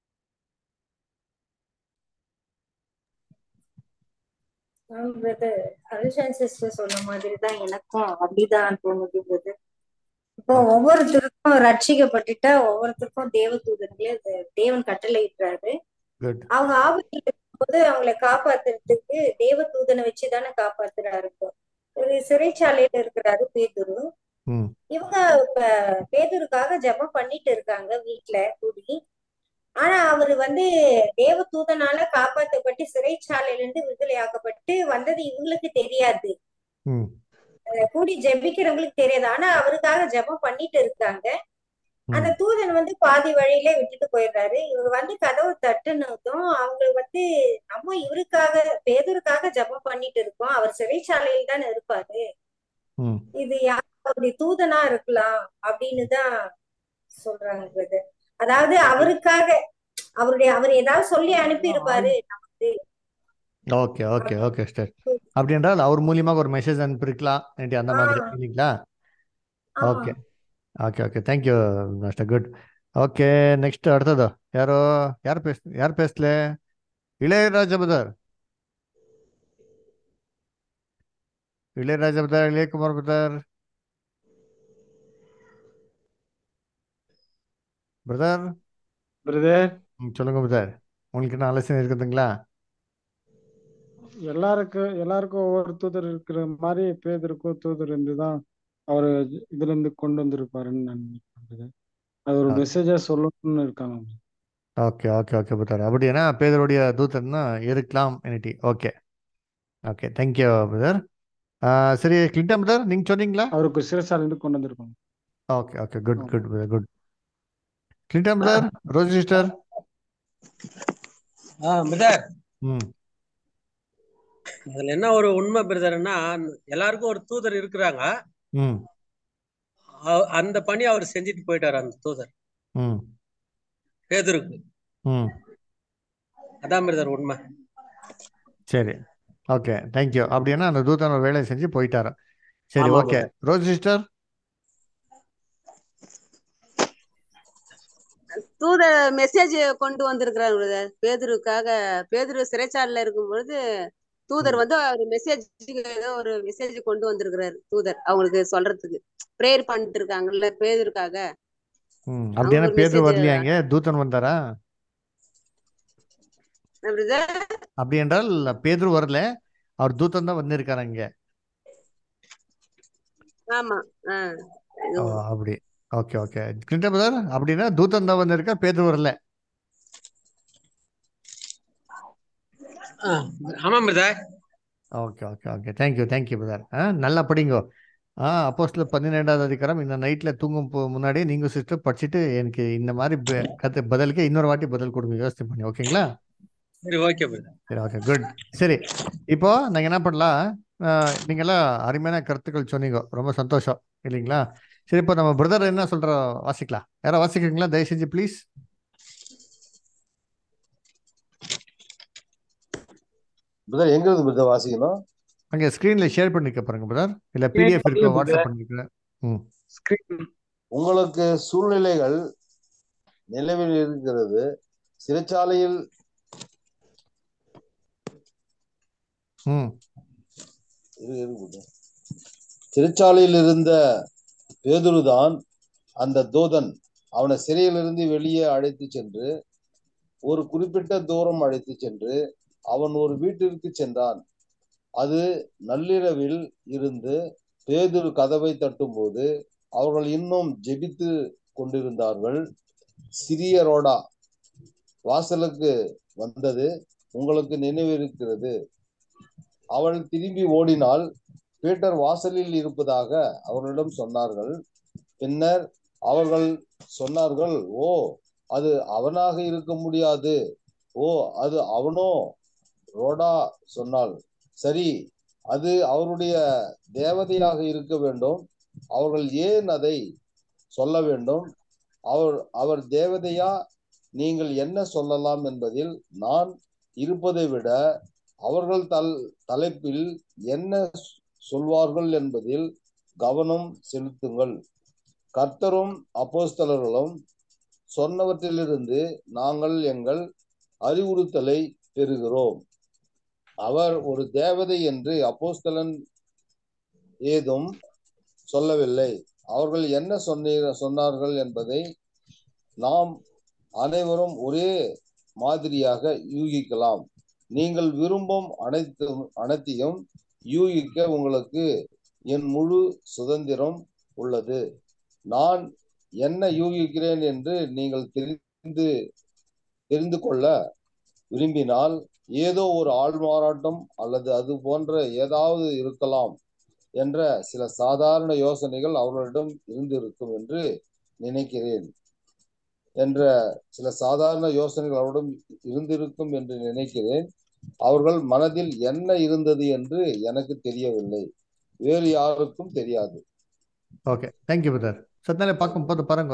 Speaker 9: பிரதர் அரிஷன் சிஸ்டர் சொன்ன மாதிரி தான் எனக்கும் அப்படிதான் தோணுது பிரதர் இப்போ ஒவ்வொருத்தருக்கும் ரட்சிக்கப்பட்டுட்டா ஒவ்வொருத்தருக்கும் தேவ தூதர்களே தேவன் கட்டளையிடுறாரு
Speaker 1: குட்
Speaker 9: அவங்க ஆபத்துல இருக்கும்போது அவங்களை காப்பாத்துறதுக்கு தேவ தூதனை வச்சுதானே காப்பாத்துறாரு இப்போ ஒரு சிறைச்சாலையில இருக்கிறாரு பேதுரு
Speaker 1: ம்
Speaker 9: இவங்க இப்ப பேதுருக்காக ஜெபம் பண்ணிட்டு இருக்காங்க வீட்ல கூடி ஆனா அவரு வந்து தேவ தூதனால காப்பாற்றப்பட்டு சிறைச்சாலையில இருந்து விடுதலையாக்கப்பட்டு வந்தது இவங்களுக்கு தெரியாது
Speaker 1: ம்
Speaker 9: அஹ் கூடி ஜெபிக்கிறவங்களுக்கு தெரியாது ஆனா அவருக்காக ஜெபம் பண்ணிட்டு இருக்காங்க அந்த
Speaker 1: ம்
Speaker 9: தூதன் வந்து பாதி வழியிலே விட்டுட்டு போயிடுறாரு இவர் வந்து கதவு தட்டுனதும் அவங்க வந்து நம்ம இவருக்காக பேதருக்காக ஜெபம் பண்ணிட்டு இருக்கோம் அவர் சிறைச்சாலையில் தானே இருப்பாரு
Speaker 1: ம்
Speaker 9: இது யார் அவருடைய தூதனா இருக்கலாம் அப்படின்னு தான் சொல்றாங்க brother. அதாவது அவருக்காக அவருடைய அவர் ஏதாவது சொல்லி அனுப்பி இருப்பாரு நமக்கு
Speaker 1: ஓகே ஓகே ஓகே சார் அப்படி என்றால் அவர் மூலியமாக ஒரு மெசேஜ் அனுப்பியிருக்கலாம் இல்லாட்டி அந்த மாதிரி
Speaker 9: ஆஹ்
Speaker 1: இல்லைங்களா
Speaker 9: ஆமா
Speaker 1: okay okay okay thank you master good okay next அடுத்தது யாரோ யார் பேச யார் பேசல இளையராஜா பதர் இளையராஜா பதர் இளையகுமார் பதர் பிரதர்
Speaker 10: பிரதர்
Speaker 1: சொல்லுங்க பிரதர் உங்களுக்கு என்ன ஆலோசனை இருக்குதுங்களா
Speaker 10: எல்லாருக்கும் எல்லாருக்கும் ஒவ்வொரு தூதர் இருக்கிற மாதிரி பேதருக்கும் தூதர் இருந்து தான் அவர் இதுல இருந்து கொண்டு வந்திருப்பாருன்னு நான் நினைக்கிறேன் brother. அது ஒரு மெசேஜா சொல்லணும்னு இருக்காங்க
Speaker 1: ஓகே ஓகே ஓகே பிரதர் அப்படின்னா பேதருடைய தூதன்னா இருக்கலாம் எனிட்டி ஓகே ஓகே தேங்க்யூ பிரதர் சரி கிளின்டன் பிரதர் நீங்க சொன்னீங்களா
Speaker 10: அவருக்கு சிறைசாலை இருந்து கொண்டு வந்திருப்பாங்க
Speaker 1: okay okay good good brother good Clinton brother rose sister
Speaker 2: ஆ பிரதர்
Speaker 1: ம்
Speaker 2: அதுல என்ன ஒரு உண்மை பிரதர்னா எல்லாருக்கும் ஒரு தூதர் இருக்கிறாங்க
Speaker 1: ம்
Speaker 2: அ- அந்த பணி அவர் செஞ்சுட்டு போயிட்டாரு அந்த தூதர்
Speaker 1: ம்
Speaker 2: பேதுருக்கு
Speaker 1: ம்
Speaker 2: அதான் பிரதர் உண்மை
Speaker 1: சரி ஓகே தேங்க்யூ அப்படின்னா அந்த தூதன் ஒரு வேலையை செஞ்சு போயிட்டாரு சரி
Speaker 2: ஆமா
Speaker 1: ஓகே
Speaker 2: பிரதர்
Speaker 1: ரோஸ் சிஸ்டர்
Speaker 3: தூத மெசேஜ் கொண்டு வந்திருக்கிறார் பிரதர் பேதுருக்காக பேதுரு சிறைச்சாலையில இருக்கும் பொழுது தூதர் வந்து ஒரு மெசேஜ் ஏதோ ஒரு மெசேஜ் கொண்டு வந்திருக்கிறாரு தூதர் அவங்களுக்கு சொல்றதுக்கு ப்ரேயர் பண்ணிட்டு இருக்காங்கல்ல பேதுருக்காக
Speaker 1: ம்
Speaker 3: அவங்க
Speaker 1: அப்படின்னா
Speaker 3: ஒரு
Speaker 1: பேதுரு
Speaker 3: மெசேஜ்
Speaker 1: வரலையாங்க தூதன் வந்தாரா
Speaker 3: பிரதர்
Speaker 1: அப்படி என்றால் பேதுரு வரல அவர் தூதன் தான் வந்திருக்காரு இங்க
Speaker 3: ஆமா ஆஹ்
Speaker 1: ஓ அப்படி ஓகே ஓகே கிளின்டன் பிரதர் அப்படின்னா தூதன் தான் வந்திருக்கா பேதுரு வரல
Speaker 2: ஆ, ஆமாம் brother
Speaker 1: okay okay okay thank you thank you brother ஆ நல்லா படிங்கோ ஆ அப்போஸ்ல பன்னிரெண்டாவது அதிகாரம் இந்த நைட்டில் தூங்கும் போ- முன்னாடியே நீங்கள் சிஸ்டர் படிச்சுட்டு எனக்கு இந்த மாதிரி ப- கத்து பதிலுக்கு இன்னொரு வாட்டி பதில் கொடுங்க யோசனை பண்ணி ஓகேங்களா
Speaker 2: சரி ஓகே பிரதர்
Speaker 1: சரி ஓகே குட் சரி இப்போ நாங்கள் என்ன பண்ணலாம் ஆஹ், நீங்கெல்லாம் அருமையான கருத்துக்கள் சொன்னீங்க ரொம்ப சந்தோஷம் இல்லைங்களா சரி இப்போ நம்ம பிரதர் என்ன சொல்ற வாசிக்கலாம் யாரா வாசிக்கிறீங்களா தயவு செஞ்சு ப்ளீஸ்
Speaker 4: பிரதர் எங்க இருந்து பிரதர் வாசிக்கணும்
Speaker 1: அங்கே ஸ்க்ரீனில் ஷேர் பண்ணிக்க பாருங்க பிரதர் இல்லை
Speaker 10: Share
Speaker 1: பிடிஎஃப் இருக்கோ
Speaker 10: பண்ணுங்க
Speaker 1: வாட்ஸ்அப்
Speaker 10: brother.
Speaker 1: பண்ணிருக்கேன் ம்
Speaker 10: ஸ்கிரீன்
Speaker 4: உங்களுக்கு சூழ்நிலைகள் நிலவில் இருக்கிறது சிறைச்சாலையில்
Speaker 1: ம்
Speaker 4: இரு, இரு பிரதர். சிறைச்சாலையில் இருந்த பேதுருதான் அந்த தூதன் அவனை சிறையிலிருந்து வெளியே அழைத்து சென்று ஒரு குறிப்பிட்ட தூரம் அழைத்து சென்று அவன் ஒரு வீட்டிற்கு சென்றான் அது நள்ளிரவில் இருந்து பேதுரு கதவை தட்டும்போது அவர்கள் இன்னும் ஜெபித்து கொண்டிருந்தார்கள் சிறியரோடா வாசலுக்கு வந்தது உங்களுக்கு நினைவிருக்கிறது அவள் திரும்பி ஓடினாள் பீட்டர் வாசலில் இருப்பதாக அவர்களிடம் சொன்னார்கள் பின்னர் அவர்கள் சொன்னார்கள் ஓ அது அவனாக இருக்க முடியாது ஓ அது அவனோ ரோடா சொன்னாள் சரி அது அவருடைய தேவதையாக இருக்க வேண்டும் அவர்கள் ஏன் அதை சொல்ல வேண்டும் அவர் அவர் தேவதையா நீங்கள் என்ன சொல்லலாம் என்பதில் நான் இருப்பதை விட அவர்கள் தல் தலைப்பில் என்ன சொல்வார்கள் என்பதில் கவனம் செலுத்துங்கள் கர்த்தரும் அப்போஸ்தலர்களும் சொன்னவற்றிலிருந்து நாங்கள் எங்கள் அறிவுறுத்தலை பெறுகிறோம் அவர் ஒரு தேவதை என்று அப்போஸ்தலன் ஏதும் சொல்லவில்லை அவர்கள் என்ன சொன்னீர் சொன்னார்கள் என்பதை நாம் அனைவரும் ஒரே மாதிரியாக யூகிக்கலாம் நீங்கள் விரும்பும் அனைத்து அனைத்தையும் யூகிக்க உங்களுக்கு என் முழு சுதந்திரம் உள்ளது நான் என்ன யூகிக்கிறேன் என்று நீங்கள் தெரிந்து தெரிந்து கொள்ள விரும்பினால் ஏதோ ஒரு ஆள்மாறாட்டம் அல்லது அது போன்ற ஏதாவது இருக்கலாம் என்ற சில சாதாரண யோசனைகள் அவர்களிடம் இருந்திருக்கும் என்று நினைக்கிறேன் என்ற சில சாதாரண யோசனைகள் அவரிடம் இருந்திருக்கும் என்று நினைக்கிறேன் அவர்கள் மனதில் என்ன இருந்தது என்று எனக்கு தெரியவில்லை வேறு யாருக்கும் தெரியாது
Speaker 1: ஓகே தேங்க்யூ பிரதர் சத்னாலே பார்க்கும்போது பாருங்க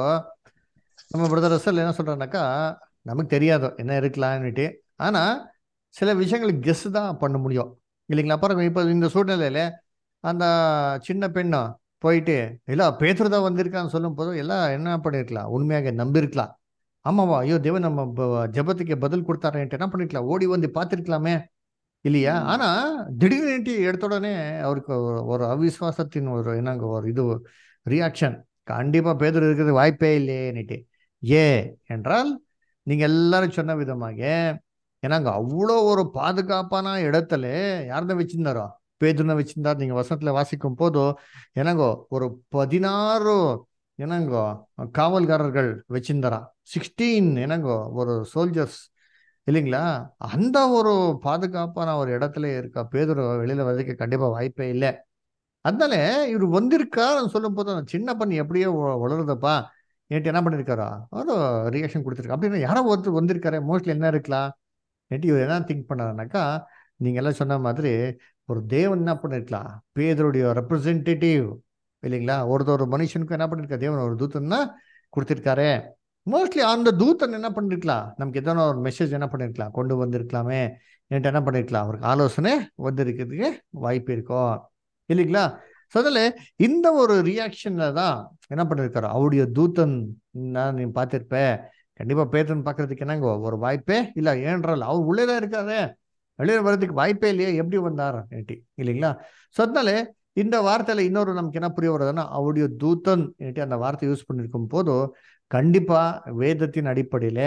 Speaker 1: நம்ம பிரதர் ரசல் என்ன சொல்றாருனாக்கா நமக்கு தெரியாதோ என்ன இருக்கலாம்னுட்டு ஆனா சில விஷயங்களுக்கு கெஸ் தான் பண்ண முடியும் இல்லைங்களா பாருங்க இப்போ இந்த சூழ்நிலையில அந்த சின்ன பெண்ணா போயிட்டு இல்ல பேத்துரு தான் வந்திருக்கான்னு சொல்லும் போது எல்லாம் என்ன பண்ணிருக்கலாம் உண்மையாக நம்பியிருக்கலாம் ஆமாவா ஐயோ தேவன் நம்ம ப- ஜெபத்துக்கு பதில் கொடுத்தாரேன்ட்டு என்ன பண்ணிருக்கலாம் ஓடி வந்து பார்த்திருக்கலாமே இல்லையா
Speaker 4: ம்.
Speaker 1: ஆனா திடீர்னு எடுத்த உடனே அவருக்கு ஒரு- ஒரு அவிசுவாசத்தின் ஒரு என்னங்க ஒரு இது ரியாக்ஷன் கண்டிப்பா பேதர் இருக்கிறது வாய்ப்பே இல்லையேன்னுட்டு ஏ என்றால் நீங்க எல்லாரும் சொன்ன விதமாக ஏன்னாங்க அவ்வளோ ஒரு பாதுகாப்பான இடத்துல யார்தான் வச்சிருந்தாரோ பேதுன வச்சிருந்தார் நீங்க வசனத்துல வாசிக்கும் போதோ என்னங்கோ ஒரு பதினாறு என்னங்கோ காவல்காரர்கள் வச்சிருந்தாரா சிக்ஸ்டீன் என்னங்கோ ஒரு சோல்ஜர்ஸ் இல்லைங்களா அந்த ஒரு பாதுகாப்பான ஒரு இடத்துல இருக்க பேதுரு வெளியில வர்றதுக்கு கண்டிப்பா வாய்ப்பே இல்லை அதனால இவர் வந்திருக்காருன்னு சொல்லும் போது அந்த சின்ன பண்ணி எப்படியோ வ- வளருதப்பா நேற்று என்ன பண்ணிருக்காரா ஒரு ரியாக்ஷன் கொடுத்துருக்கா அப்படின்னா யாரோ ஒருத்தர் வந்திருக்காரு மோஸ்ட்லி என்ன இருக்கலாம் நேற்று இவர் என்ன திங்க் பண்ணாருனாக்கா நீங்க எல்லாம் சொன்ன மாதிரி ஒரு தேவன் என்ன பண்ணிருக்கலாம் பேதருடைய ரெப்ரசன்டேட்டிவ் இல்லைங்களா ஒருத்தர் ஒரு மனுஷனுக்கு என்ன பண்ணிருக்கா தேவன் ஒரு தூத்தன்னா கொடுத்திருக்காரு மோஸ்ட்லி அந்த தூத்தன் என்ன பண்ணிருக்கலாம் நமக்கு எதனா ஒரு மெசேஜ் என்ன பண்ணிருக்கலாம் கொண்டு வந்திருக்கலாமே என்கிட்ட என்ன பண்ணிருக்கலாம் அவருக்கு ஆலோசனை வந்திருக்கிறதுக்கு வாய்ப்பு இருக்கும் இல்லைங்களா ஸோ அதில் இந்த ஒரு ரியாக்ஷன்ல தான் என்ன பண்ணிருக்காரு அவருடைய தூத்தன் நான் நீ பார்த்திருப்ப கண்டிப்பா பேத்தன் பார்க்கறதுக்கு என்னங்க ஒரு வாய்ப்பே இல்லை ஏன்றால் அவர் உள்ளே தான் இருக்காரு வெளியே வர்றதுக்கு வாய்ப்பே இல்லையே எப்படி வந்தார் ஏட்டி இல்லைங்களா ஸோ அதனால இந்த வார்த்தையில இன்னொரு நமக்கு என்ன புரிய வருதுன்னா அவருடைய தூத்தன் ஏட்டி அந்த வார்த்தை யூஸ் பண்ணிருக்கும் போது கண்டிப்பா வேதத்தின் அடிப்படையில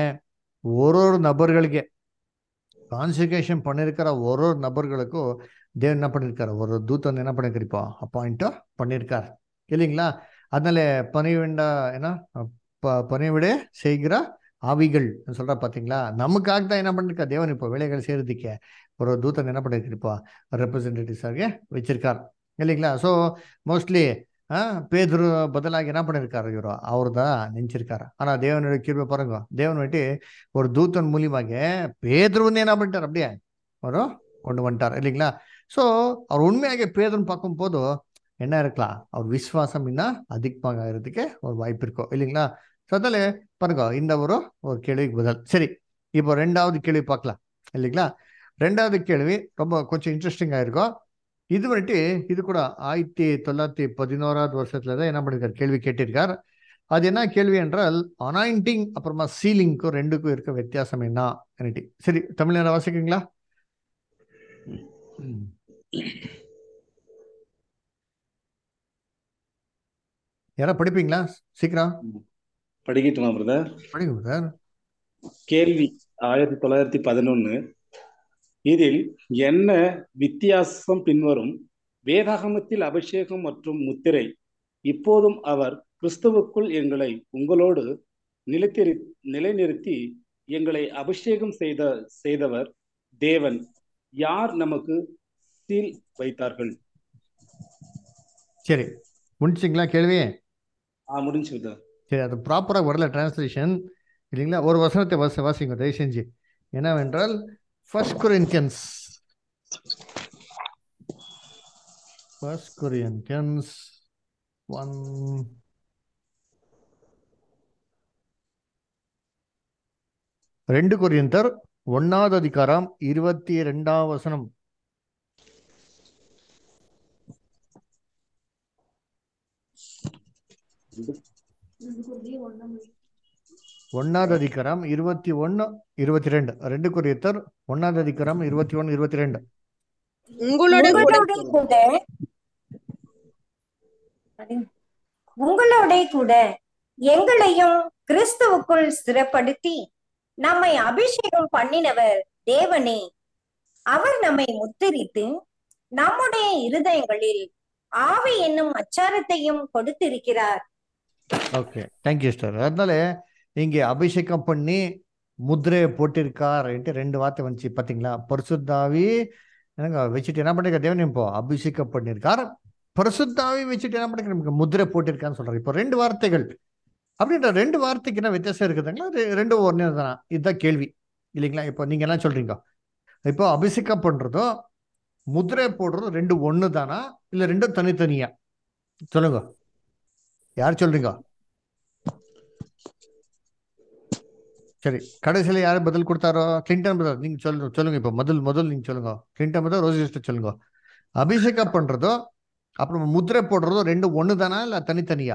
Speaker 1: ஒரு ஒரு நபர்களுக்கு கான்சிகேஷன் பண்ணியிருக்கிற ஒரு ஒரு நபர்களுக்கும் தேவன் என்ன பண்ணியிருக்காரு ஒரு தூத்தன் என்ன பண்ணிருக்காரு இப்போ அப்பாயிண்டா பண்ணியிருக்கார் இல்லைங்களா அதனால பணிவிண்டா என்ன ப பணிவிட செய்கிற ஆவிகள் சொல்ற பாத்தீங்களா நமக்காக தான் என்ன பண்ணிருக்கா தேவன் இப்போ வேலைகள் செய்யறதுக்கே ஒரு தூதன் என்ன பண்ணிருக்கு இப்போ ரெப்ரசன்டேட்டிவ்ஸாக வச்சிருக்கார் இல்லைங்களா ஸோ மோஸ்ட்லி பேதுரு பதிலாக என்ன பண்ணிருக்காரு இவரு அவர் தான் நெஞ்சிருக்காரு ஆனா தேவனுடைய கிருபை பாருங்க தேவன் வந்துட்டு ஒரு தூத்தன் மூலியமாக பேதுருன்னு என்ன பண்ணிட்டார் அப்படியே ஒரு கொண்டு வந்துட்டார் இல்லைங்களா ஸோ அவர் உண்மையாக பேதுன்னு பார்க்கும்போது என்ன இருக்கலாம் அவர் விசுவாசம் இன்னும் அதிகமாக ஆகிறதுக்கு ஒரு வாய்ப்பு இருக்கும் இல்லைங்களா ஸோ அதில் பாருங்க இந்த ஒரு ஒரு கேள்விக்கு பதில் சரி இப்போ ரெண்டாவது கேள்வி பார்க்கலாம் இல்லைங்களா ரெண்டாவது கேள்வி ரொம்ப கொஞ்சம் இன்ட்ரெஸ்டிங்காக இருக்கும் இது வந்துட்டு இது கூட ஆயிரத்தி தொள்ளாயிரத்தி பதினோராவது வருஷத்துல தான் என்ன பண்ணிருக்காரு கேள்வி கேட்டிருக்கார் அது என்ன கேள்வி என்றால் அனாயிண்டிங் அப்புறமா சீலிங்க்கும் ரெண்டுக்கும் இருக்க வித்தியாசம் என்ன என்னட்டு சரி தமிழ்ல வாசிக்கிறீங்களா யாரா படிப்பீங்களா சீக்கிரம்
Speaker 7: படிக்கட்டுமா பிரதர்
Speaker 1: படிங்க சார்
Speaker 7: கேள்வி ஆயிரத்தி தொள்ளாயிரத்தி பதினொன்னு இதில் என்ன வித்தியாசம் பின்வரும் வேதாகமத்தில் அபிஷேகம் மற்றும் முத்திரை இப்போதும் அவர் கிறிஸ்துவுக்குள் எங்களை உங்களோடு நிலைத்திரு நிலைநிறுத்தி எங்களை அபிஷேகம் செய்த செய்தவர் தேவன் யார் நமக்கு சீல் வைத்தார்கள்
Speaker 1: சரி முடிச்சிங்களா கேள்வி
Speaker 7: ஆ முடிஞ்சு பிரதர்
Speaker 1: சரி அது ப்ராப்பராக வரல டிரான்ஸ்லேஷன் இல்லைங்களா ஒரு வசனத்தை வாசி வாசிங்க தயவு செஞ்சு என்னவென்றால் first Corinthians first Corinthians one ரெண்டு கொரியந்தர் ஒன்னாவது அதிகாரம் இருபத்தி ரெண்டாம் வசனம் ஒன்னாவது அதிகாரம் இருபத்தி ஒன்னு இருபத்தி ரெண்டு ரெண்டு கொரியத்தர் ஒன்னாவது அதிகாரம் இருபத்தி ஒன்னு இருபத்தி ரெண்டு
Speaker 3: உங்களோட கூட
Speaker 9: உங்களோட கூட உங்களோட கூட எங்களையும் கிறிஸ்துவுக்குள் ஸ்திரப்படுத்தி நம்மை அபிஷேகம் பண்ணினவர் தேவனே அவர் நம்மை முத்திரித்து நம்முடைய இருதயங்களில் ஆவி என்னும் அச்சாரத்தையும் கொடுத்திருக்கிறார்
Speaker 1: ஓகே தேங்க்யூ சார் அதனால இங்கே அபிஷேகம் பண்ணி முத்திரையை போட்டிருக்காருன்ட்டு ரெண்டு வார்த்தை வந்துச்சு பார்த்தீங்களா பரிசுத்தாவி என்னங்க வச்சுட்டு என்ன பண்ணிருக்க தேவன் இப்போ அபிஷேகம் பண்ணியிருக்கார் பரிசுத்தாவி வச்சுட்டு என்ன பண்ணிருக்க நமக்கு முத்திரை போட்டிருக்கான்னு சொல்றாரு இப்போ ரெண்டு வார்த்தைகள் அப்படின்ற ரெண்டு வார்த்தைக்கு என்ன வித்தியாசம் இருக்குதுங்களா ரெ- ரெண்டும் ஒன்னே தான் இதுதான் கேள்வி இல்லைங்களா இப்போ நீங்க என்ன சொல்றீங்க இப்போ அபிஷேகம் பண்றதும் முத்திரை போடுறதும் ரெண்டு ஒன்று தானா இல்லை ரெண்டும் தனித்தனியா சொல்லுங்க யார் சொல்றீங்க சரி கடைசியில் யார் பதில் கொடுத்தாரோ கிளின்டன் பிரதர் நீங்க சொல்லுங்க சொல்லுங்க இப்போ முதல் முதல் நீங்க சொல்லுங்க கிளின்டன் பிரதர் ரோசி சிஸ்டர் சொல்லுங்க அபிஷேகம் பண்றதோ அப்புறம் முத்திரை போடுறதோ ரெண்டு ஒன்று தானா இல்லை தனித்தனியா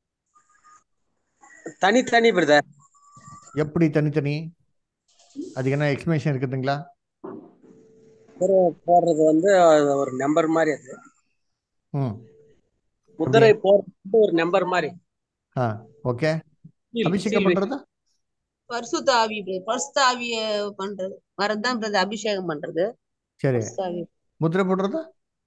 Speaker 2: தனித்தனி பிரதர்
Speaker 1: எப்படி தனித்தனி அதுக்கு என்ன எக்ஸ்பிளேஷன் இருக்குதுங்களா
Speaker 2: போடுறது வந்து அது ஒரு நம்பர் மாதிரி அது
Speaker 1: ம்
Speaker 2: முதிரை போடுறது ஒரு நம்பர் மாதிரி
Speaker 1: ஆ ஓகே
Speaker 2: சீல்,
Speaker 1: அபிஷேகம்
Speaker 2: சீல்
Speaker 1: பண்றதா
Speaker 3: பரிசுத்த ஆவி brother. பரிசுத்த ஆவிய பண்றது வரதுதான் பிரதர் அபிஷேகம் பண்றது
Speaker 1: சரி
Speaker 3: பரிசுத்த ஆவி
Speaker 1: முத்திரை போடுறதா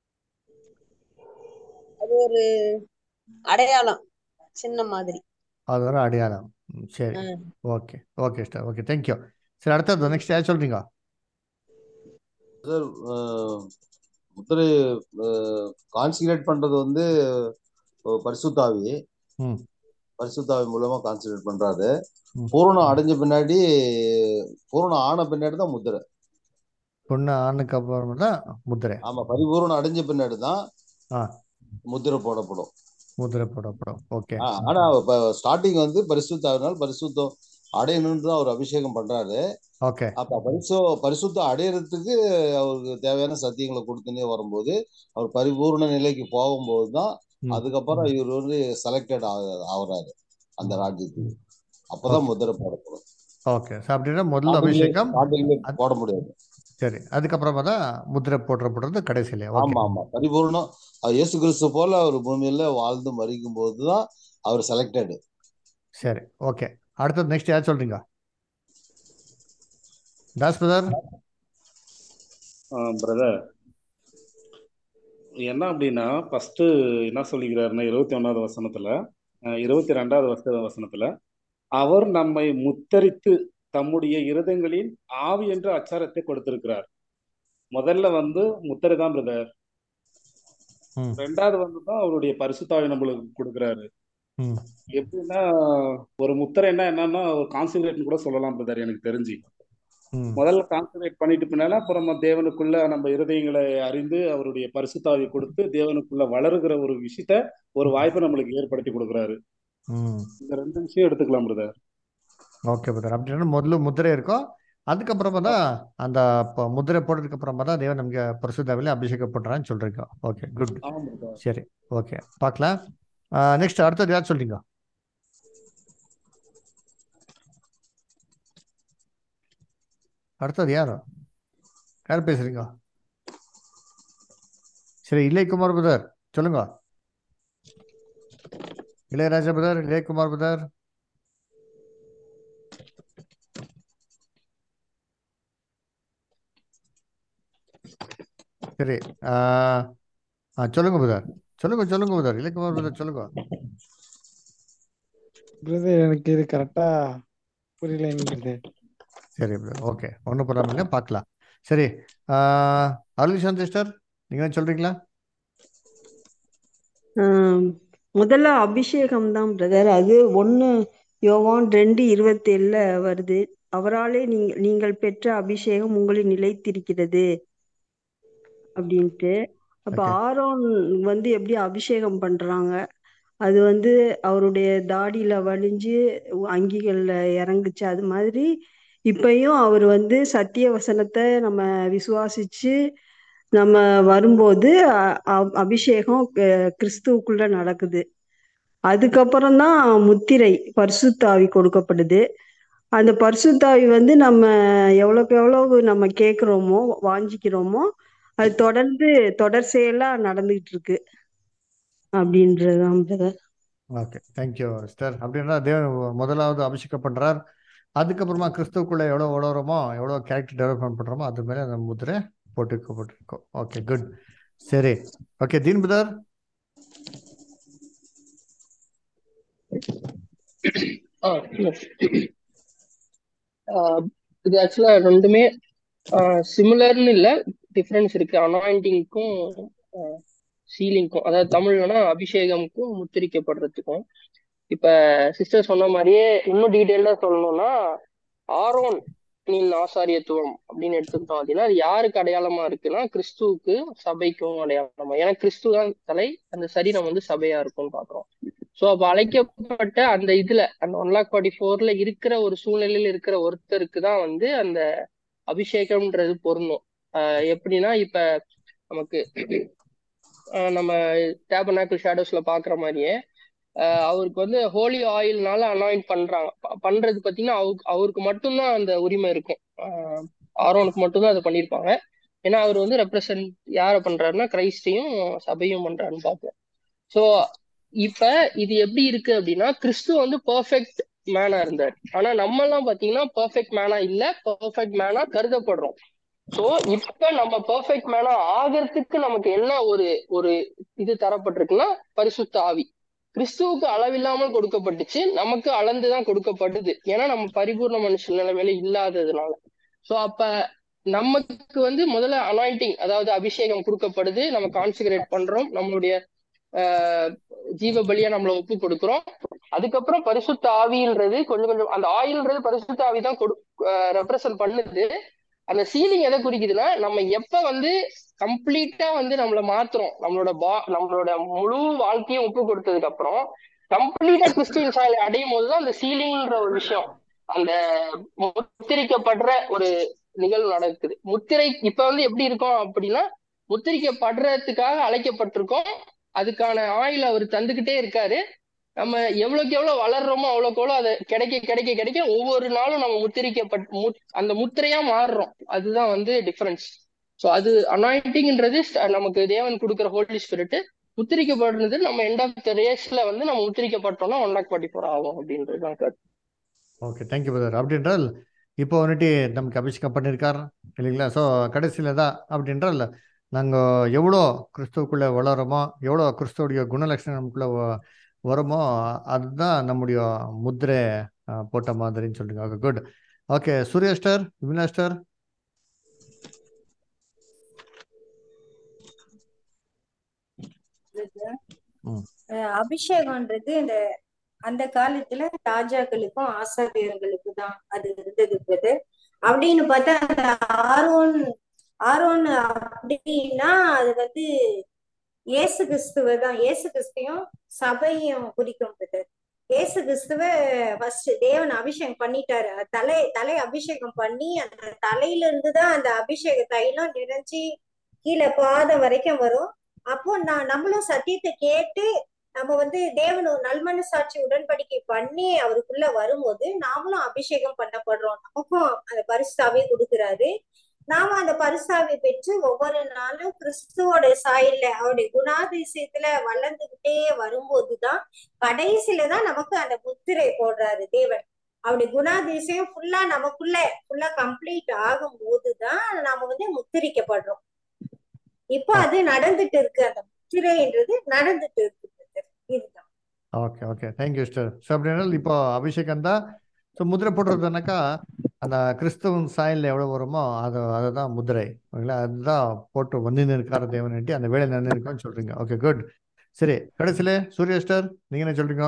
Speaker 3: அது ஒரு அடையாளம் சின்ன மாதிரி
Speaker 1: அது ஒரு அடையாளம் ம், சரி
Speaker 3: ஆ.
Speaker 1: Okay okay sir okay thank you சரி அடுத்தது நெக்ஸ்ட் யார் சொல்றீங்க
Speaker 4: சார் முத்திரை கான்சிகரேட் பண்றது வந்து அஹ், பரிசுத்தாவி
Speaker 1: ம்
Speaker 4: பரிசுத்தாவி மூலமா கான்சிகரேட் பண்றாரு
Speaker 1: ம்.
Speaker 4: பூரணம் அடைஞ்ச பின்னாடி பூரணம் ஆன பின்னாடி தான் முத்திரை
Speaker 1: பொண்ணு ஆணுக்கு அப்புறம் தான் முத்திரை
Speaker 4: ஆமா பரிபூரணம் அடைஞ்ச பின்னாடி தான்
Speaker 1: ஆ
Speaker 4: முத்திரை போடப்படும்
Speaker 1: முத்திரை போடப்படும் ஓகே
Speaker 4: ஆ, ஆனா இப்ப ஸ்டார்டிங் வந்து பரிசுத்தாவினால் பரிசுத்தம் அடையணும்னு தான் அவர் அபிஷேகம் பண்றாரு
Speaker 1: ஓகே
Speaker 4: அப்ப பரிசு பரிசுத்தம் அடையறதுக்கு அவருக்கு தேவையான சத்தியங்களை கொடுத்துனே வரும்போது அவர் பரிபூர்ண நிலைக்கு போகும்போது தான்
Speaker 1: ம்
Speaker 4: அதுக்கப்புறம் இவர் வந்து செலக்டட் ஆகுறாரு அந்த ராஜ்யத்துக்கு அப்பதான் முத்திரை போடப்படும்
Speaker 1: ஓகே ஸோ அப்படின்னா முதல்ல
Speaker 4: ஸ்டார்டிங்ல
Speaker 1: அபிஷேகம்
Speaker 4: ஸ்டார்டிங்ல
Speaker 1: அது-
Speaker 4: போட முடியாது
Speaker 1: சரி அதுக்கப்புறமா தான் முத்திரை போடுறப்படுறது கடைசியில ஓகே
Speaker 4: ஆமா ஆமா பரிபூர்ணம் அவர் இயேசு கிறிஸ்து போல அவர் பூமியில வாழ்ந்து மறிக்கும் போதுதான் அவர் செலக்டட்
Speaker 1: சரி ஓகே அடுத்தது நெக்ஸ்ட் யார் சொல்றீங்க தாஸ் பிரதர்
Speaker 7: பிரதர் என்ன அப்படின்னா ஃபர்ஸ்ட் என்ன சொல்லிக்கிறாருன்னா இருபத்தி ஒன்னாவது வசனத்துல அஹ், இருபத்தி ரெண்டாவது வச வசனத்துல அவர் நம்மை முத்தரித்து தம்முடைய இருதயங்களின் ஆவி என்ற அச்சாரத்தை கொடுத்திருக்கிறார் முதல்ல வந்து முத்திரை தான் பிரதர்
Speaker 1: ம்
Speaker 7: ரெண்டாவது வந்து தான் அவருடைய பரிசுத்தாவி நம்மளுக்கு கொடுக்குறாரு
Speaker 1: ம்
Speaker 7: எப்படின்னா ஒரு முத்திரைன்னா என்னன்னா ஒரு கான்சென்ட்ரேட் கூட சொல்லலாம் பிரதர் எனக்கு தெரிஞ்சு
Speaker 1: ம்
Speaker 7: முதல்ல கான்சென்ட்ரேட் பண்ணிட்டு பின்னால அப்புறம் நம்ம தேவனுக்குள்ள நம்ம இருதயங்களை அறிந்து அவருடைய பரிசுத்தாவி கொடுத்து தேவனுக்குள்ள வளருகிற ஒரு விஷயத்த ஒரு வாய்ப்பை நம்மளுக்கு ஏற்படுத்தி கொடுக்குறாரு
Speaker 1: ம்
Speaker 7: இந்த ரெண்டு விஷயம் எடுத்துக்கலாம் பிரதர்
Speaker 1: ஓகே பிரதர் அப்படின்னா முதல்ல முத்திரை இருக்கும் அதுக்கப்புறமா தான் அந்த ப- முத்திரை போட்டதுக்கு அப்புறமா தான் தேவன் நமக்கு பரிசுத்தாவிலே அபிஷேகம் பண்றான்னு சொல்றீங்க ஓகே குட்
Speaker 7: ஆமா பிரதர்
Speaker 1: சரி ஓகே பார்க்கலாம் நெக்ஸ்ட் அடுத்தது யார் சொல்றீங்க அடுத்தது யார் யார் பேசுறீங்க சரி இளையகுமார் பிரதர் சொல்லுங்க இளையராஜா பிரதர் இளையகுமார் பிரதர் சரி ஆ ஆ, சொல்லுங்க பிரதர் சொல்லுங்க சொல்லுங்க பிரதர் இளையகுமார் பிரதர் சொல்லுங்க
Speaker 10: பிரதர் எனக்கு இது கரெக்டா புரியலைங்க பிரதர்
Speaker 1: சரி பிரதர் ஓகே ஒன்றும் ப்ராப்ளம் இல்லை பார்க்கலாம் சரி ஆ, அருள்சாந்த் சிஸ்டர் நீங்கள் என்ன சொல்றீங்களா
Speaker 8: ஆம், முதல்ல அபிஷேகம் தான் பிரதர் அது ஒன்று யோவான் ரெண்டு இருபத்தேழுல வருது அவராலே நீங்க நீங்கள் பெற்ற அபிஷேகம் உங்களில் நிலைத்திருக்கிறது அப்படின்ட்டு அப்ப
Speaker 1: ஓகே
Speaker 8: ஆரோன் வந்து எப்படி அபிஷேகம் பண்றாங்க அது வந்து அவருடைய தாடியில வலிஞ்சு அங்கிகள்ல இறங்குச்சு அது மாதிரி இப்பயும் அவர் வந்து சத்திய வசனத்தை நம்ம விசுவாசிச்சு நம்ம வரும்போது அ- அ- அபிஷேகம் க- கிறிஸ்துவுக்குள்ள நடக்குது அதுக்கப்புறம் தான் முத்திரை பரிசுத்தாவி கொடுக்கப்படுது அந்த பரிசுத்தாவி வந்து நம்ம எவ்வளவுக்கு எவ்வளவு நம்ம கேட்குறோமோ வாஞ்சிக்கிறோமோ அது தொடர்ந்து தொடர் செயலா நடந்துகிட்டு இருக்கு அப்படின்றதுதான் பிரதர்
Speaker 1: ஓகே தேங்க்யூ சிஸ்டர் அப்படின்னா தேவன் முதலாவது அபிஷேகம் பண்றார் அதுக்கப்புறமா கிறிஸ்துவுக்குள்ள எவ்வளோ வளருமோ எவ்வளோ கேரக்டர் டெவலப்மெண்ட் பண்றோமோ அது மாதிரி அந்த முத்திரை போட்டுக்கப்பட்டிருக்கோம் ஓகே குட் சரி ஓகே தீன் பிரதர்
Speaker 6: ஆ ஆஹ் இது ஆக்சுவலா ரெண்டுமே சிமிலர்னு இல்ல டிஃபரன்ஸ் இருக்கு அனாயிண்டிங்க்கும் சீலிங்க்கும் அதாவது தமிழ்லனா அபிஷேகம்க்கும் முத்திரிக்கப்படுறதுக்கும் இப்ப சிஸ்டர் சொன்ன மாதிரியே இன்னும் டீட்டெயில்டா சொல்லணும்னா ஆரோன் நீன் ஆசாரியத்துவம் அப்படின்னு எடுத்துக்கிட்டோம் அப்படின்னா அது யாருக்கு அடையாளமா இருக்குன்னா கிறிஸ்துவுக்கு சபைக்கும் அடையாளமா ஏன்னா கிறிஸ்து தான் தலை அந்த சரீரம் வந்து சபையா இருக்கும்னு பாக்குறோம் சோ அப்ப அழைக்கப்பட்ட அந்த இதுல அந்த ஒன் லாக் ஃபார்ட்டி ஃபோர்ல இருக்கிற ஒரு சூழ்நிலையில இருக்கிற ஒருத்தருக்கு தான் வந்து அந்த அபிஷேகம்ன்றது பொருந்தும் ஆஹ் எப்படின்னா இப்ப நமக்கு ஆஹ் நம்ம டேபர்னாக்கிள் ஷேடோஸ்ல பாக்குற மாதிரியே ஆஹ் அவருக்கு வந்து ஹோலி ஆயில்னால அனாயிண்ட் பண்றாங்க ப- பண்றது பாத்தீங்கன்னா அவருக்கு அவருக்கு மட்டும்தான் அந்த உரிமை இருக்கும் ஆஹ் ஆரோனுக்கு மட்டும்தான் அதை பண்ணியிருப்பாங்க ஏன்னா அவர் வந்து ரெப்ரசன்ட் யாரை பண்றாருன்னா கிரைஸ்டையும் சபையும் பண்றாருன்னு பார்ப்போம் சோ இப்ப இது எப்படி இருக்கு அப்படின்னா கிறிஸ்து வந்து பெர்ஃபெக்ட் மேனா இருந்தார் ஆனா நம்ம எல்லாம் பாத்தீங்கன்னா பெர்ஃபெக்ட் மேனா இல்ல பெர்ஃபெக்ட் மேனா கருதப்படுறோம் சோ இப்ப நம்ம பெர்ஃபெக்ட் மேனா ஆகிறதுக்கு நமக்கு என்ன ஒரு ஒரு இது தரப்பட்டிருக்குன்னா பரிசுத்த ஆவி கிறிஸ்துவுக்கு அளவில்லாமல் கொடுக்கப்பட்டுச்சு நமக்கு அளந்துதான் கொடுக்கப்படுது ஏன்னா நம்ம பரிபூர்ண மனுஷ நிலைமையில இல்லாததுனால சோ அப்ப நமக்கு வந்து முதல்ல அனாயிண்டிங் அதாவது அபிஷேகம் கொடுக்கப்படுது நம்ம கான்சிகரேட் பண்றோம் நம்மளுடைய ஆஹ் ஜீவ பலியா நம்மள ஒப்பு கொடுக்குறோம் அதுக்கப்புறம் பரிசுத்த ஆவின்றது கொஞ்சம் கொஞ்சம் அந்த ஆயில்ன்றது பரிசுத்த ஆவி தான் கொடு ரெப்ரசன்ட் பண்ணுது அந்த சீலிங் எதை குறிக்குதுன்னா நம்ம எப்ப வந்து கம்ப்ளீட்டா வந்து நம்மள மாத்துறோம் நம்மளோட பா நம்மளோட முழு வாழ்க்கையும் ஒப்பு கொடுத்ததுக்கு அப்புறம் கம்ப்ளீட்டா கிறிஸ்டியன் சாயலை அடையும் போதுதான் அந்த சீலிங்ன்ற ஒரு விஷயம் அந்த முத்திரிக்கப்படுற ஒரு நிகழ்வு நடக்குது முத்திரை இப்ப வந்து எப்படி இருக்கும் அப்படின்னா முத்திரிக்கப்படுறதுக்காக அழைக்கப்பட்டிருக்கோம் அதுக்கான ஆயில் அவர் தந்துகிட்டே இருக்காரு நம்ம எவ்வளவுக்கு எவ்வளவு வளர்றோமோ அவ்வளவுக்கு எவ்வளவு அதை கிடைக்க கிடைக்க கிடைக்க ஒவ்வொரு நாளும் நம்ம முத்திரிக்கப்பட் மு- அந்த முத்திரையா மாறுறோம் அதுதான் வந்து டிஃபரன்ஸ் ஸோ அது அனாயிண்டிங்ன்றது நமக்கு தேவன் கொடுக்குற ஹோலி ஸ்பிரிட் முத்திரிக்கப்படுறது நம்ம எண்ட் ஆஃப் த ரேஸ்ல வந்து நம்ம முத்திரிக்கப்பட்டோம்னா ஒன் லாக் ஃபார்ட்டி ஃபோர் ஆகும் அப்படின்றது தான் கருத்து.
Speaker 1: ஓகே தேங்க்யூ பிரதர் அப்படின்றால் இப்போ வந்துட்டு நமக்கு அபிஷேகம் பண்ணியிருக்கார் இல்லைங்களா ஸோ கடைசியில் தான் அப்படின்றால் நாங்கள் எவ்வளோ கிறிஸ்துவுக்குள்ளே வளரோமோ எவ்வளோ கிறிஸ்துவுடைய குணலட்சணம் நமக்குள்ளே வ- வருமோ அதுதான் நம்முடைய முத்திரை போட்ட மாதிரின்னு சொல்றீங்க ஓகே குட் ஓகே சூரியஸ்டர் விமினாஸ்டர் ம்
Speaker 9: அஹ் அபிஷேகம்ன்றது இந்த அந்த காலத்துல ராஜாக்களுக்கும் ஆசாரியர்களுக்கும் தான் அது இருந்தது பிரதர் அப்படின்னு பார்த்தா அந்த ஆரோன் ஆரோன் அப்படின்னா அது வந்து இயேசு கிறிஸ்துவ தான் இயேசு கிறிஸ்தையும் சபையும் குறிக்கும் பிரதர் இயேசு கிறிஸ்துவ ஃபர்ஸ்ட் தேவன் அபிஷேகம் பண்ணிட்டாரு அது தலை தலை அபிஷேகம் பண்ணி அந்த தலையில இருந்து தான் அந்த அபிஷேக தைலம் நிறைஞ்சி கீழே பாதம் வரைக்கும் வரும் அப்போ நான் நம்மளும் சத்தியத்தை கேட்டு நம்ம வந்து தேவன் ஒரு நல்மனசாட்சி உடன்படிக்கை பண்ணி அவருக்குள்ள வரும்போது நாமளும் அபிஷேகம் பண்ணப்படுறோம் நமக்கும் அந்த பரிசுத்தாவே கொடுக்கிறாரு நாம அந்த பரிசாவை பெற்று ஒவ்வொரு நாளும் கிறிஸ்துவோட சாயல்ல அவருடைய குணாதிசயத்துல வளர்ந்துகிட்டே வரும்போதுதான் கடைசியில தான் நமக்கு அந்த முத்திரை போடுறாரு தேவன் அவருடைய குணாதிசயம் ஃபுல்லா நமக்குள்ள ஃபுல்லா கம்ப்ளீட் ஆகும் போதுதான் நாம வந்து முத்திரிக்கப்படுறோம் இப்போ அது நடந்துட்டு இருக்கு அந்த முத்திரைன்றது நடந்துட்டு இருக்கு இதுதான்
Speaker 1: okay okay thank you sister so அப்படின்னா இப்போ அபிஷேகம் தான் ஸோ முதிரை போடுறதுனாக்கா அந்த கிறிஸ்துவன் சாயலில் எவ்வளோ வருமோ அது அதுதான் முதிரை ஓகேங்களா அதுதான் போட்டு வந்து நிற்கார தேவன்ட்டு அந்த வேலை நின்று இருக்கோன்னு சொல்றீங்க ஓகே குட் சரி கடைசியில் சூரிய ஸ்டர் நீங்கள் என்ன சொல்றீங்க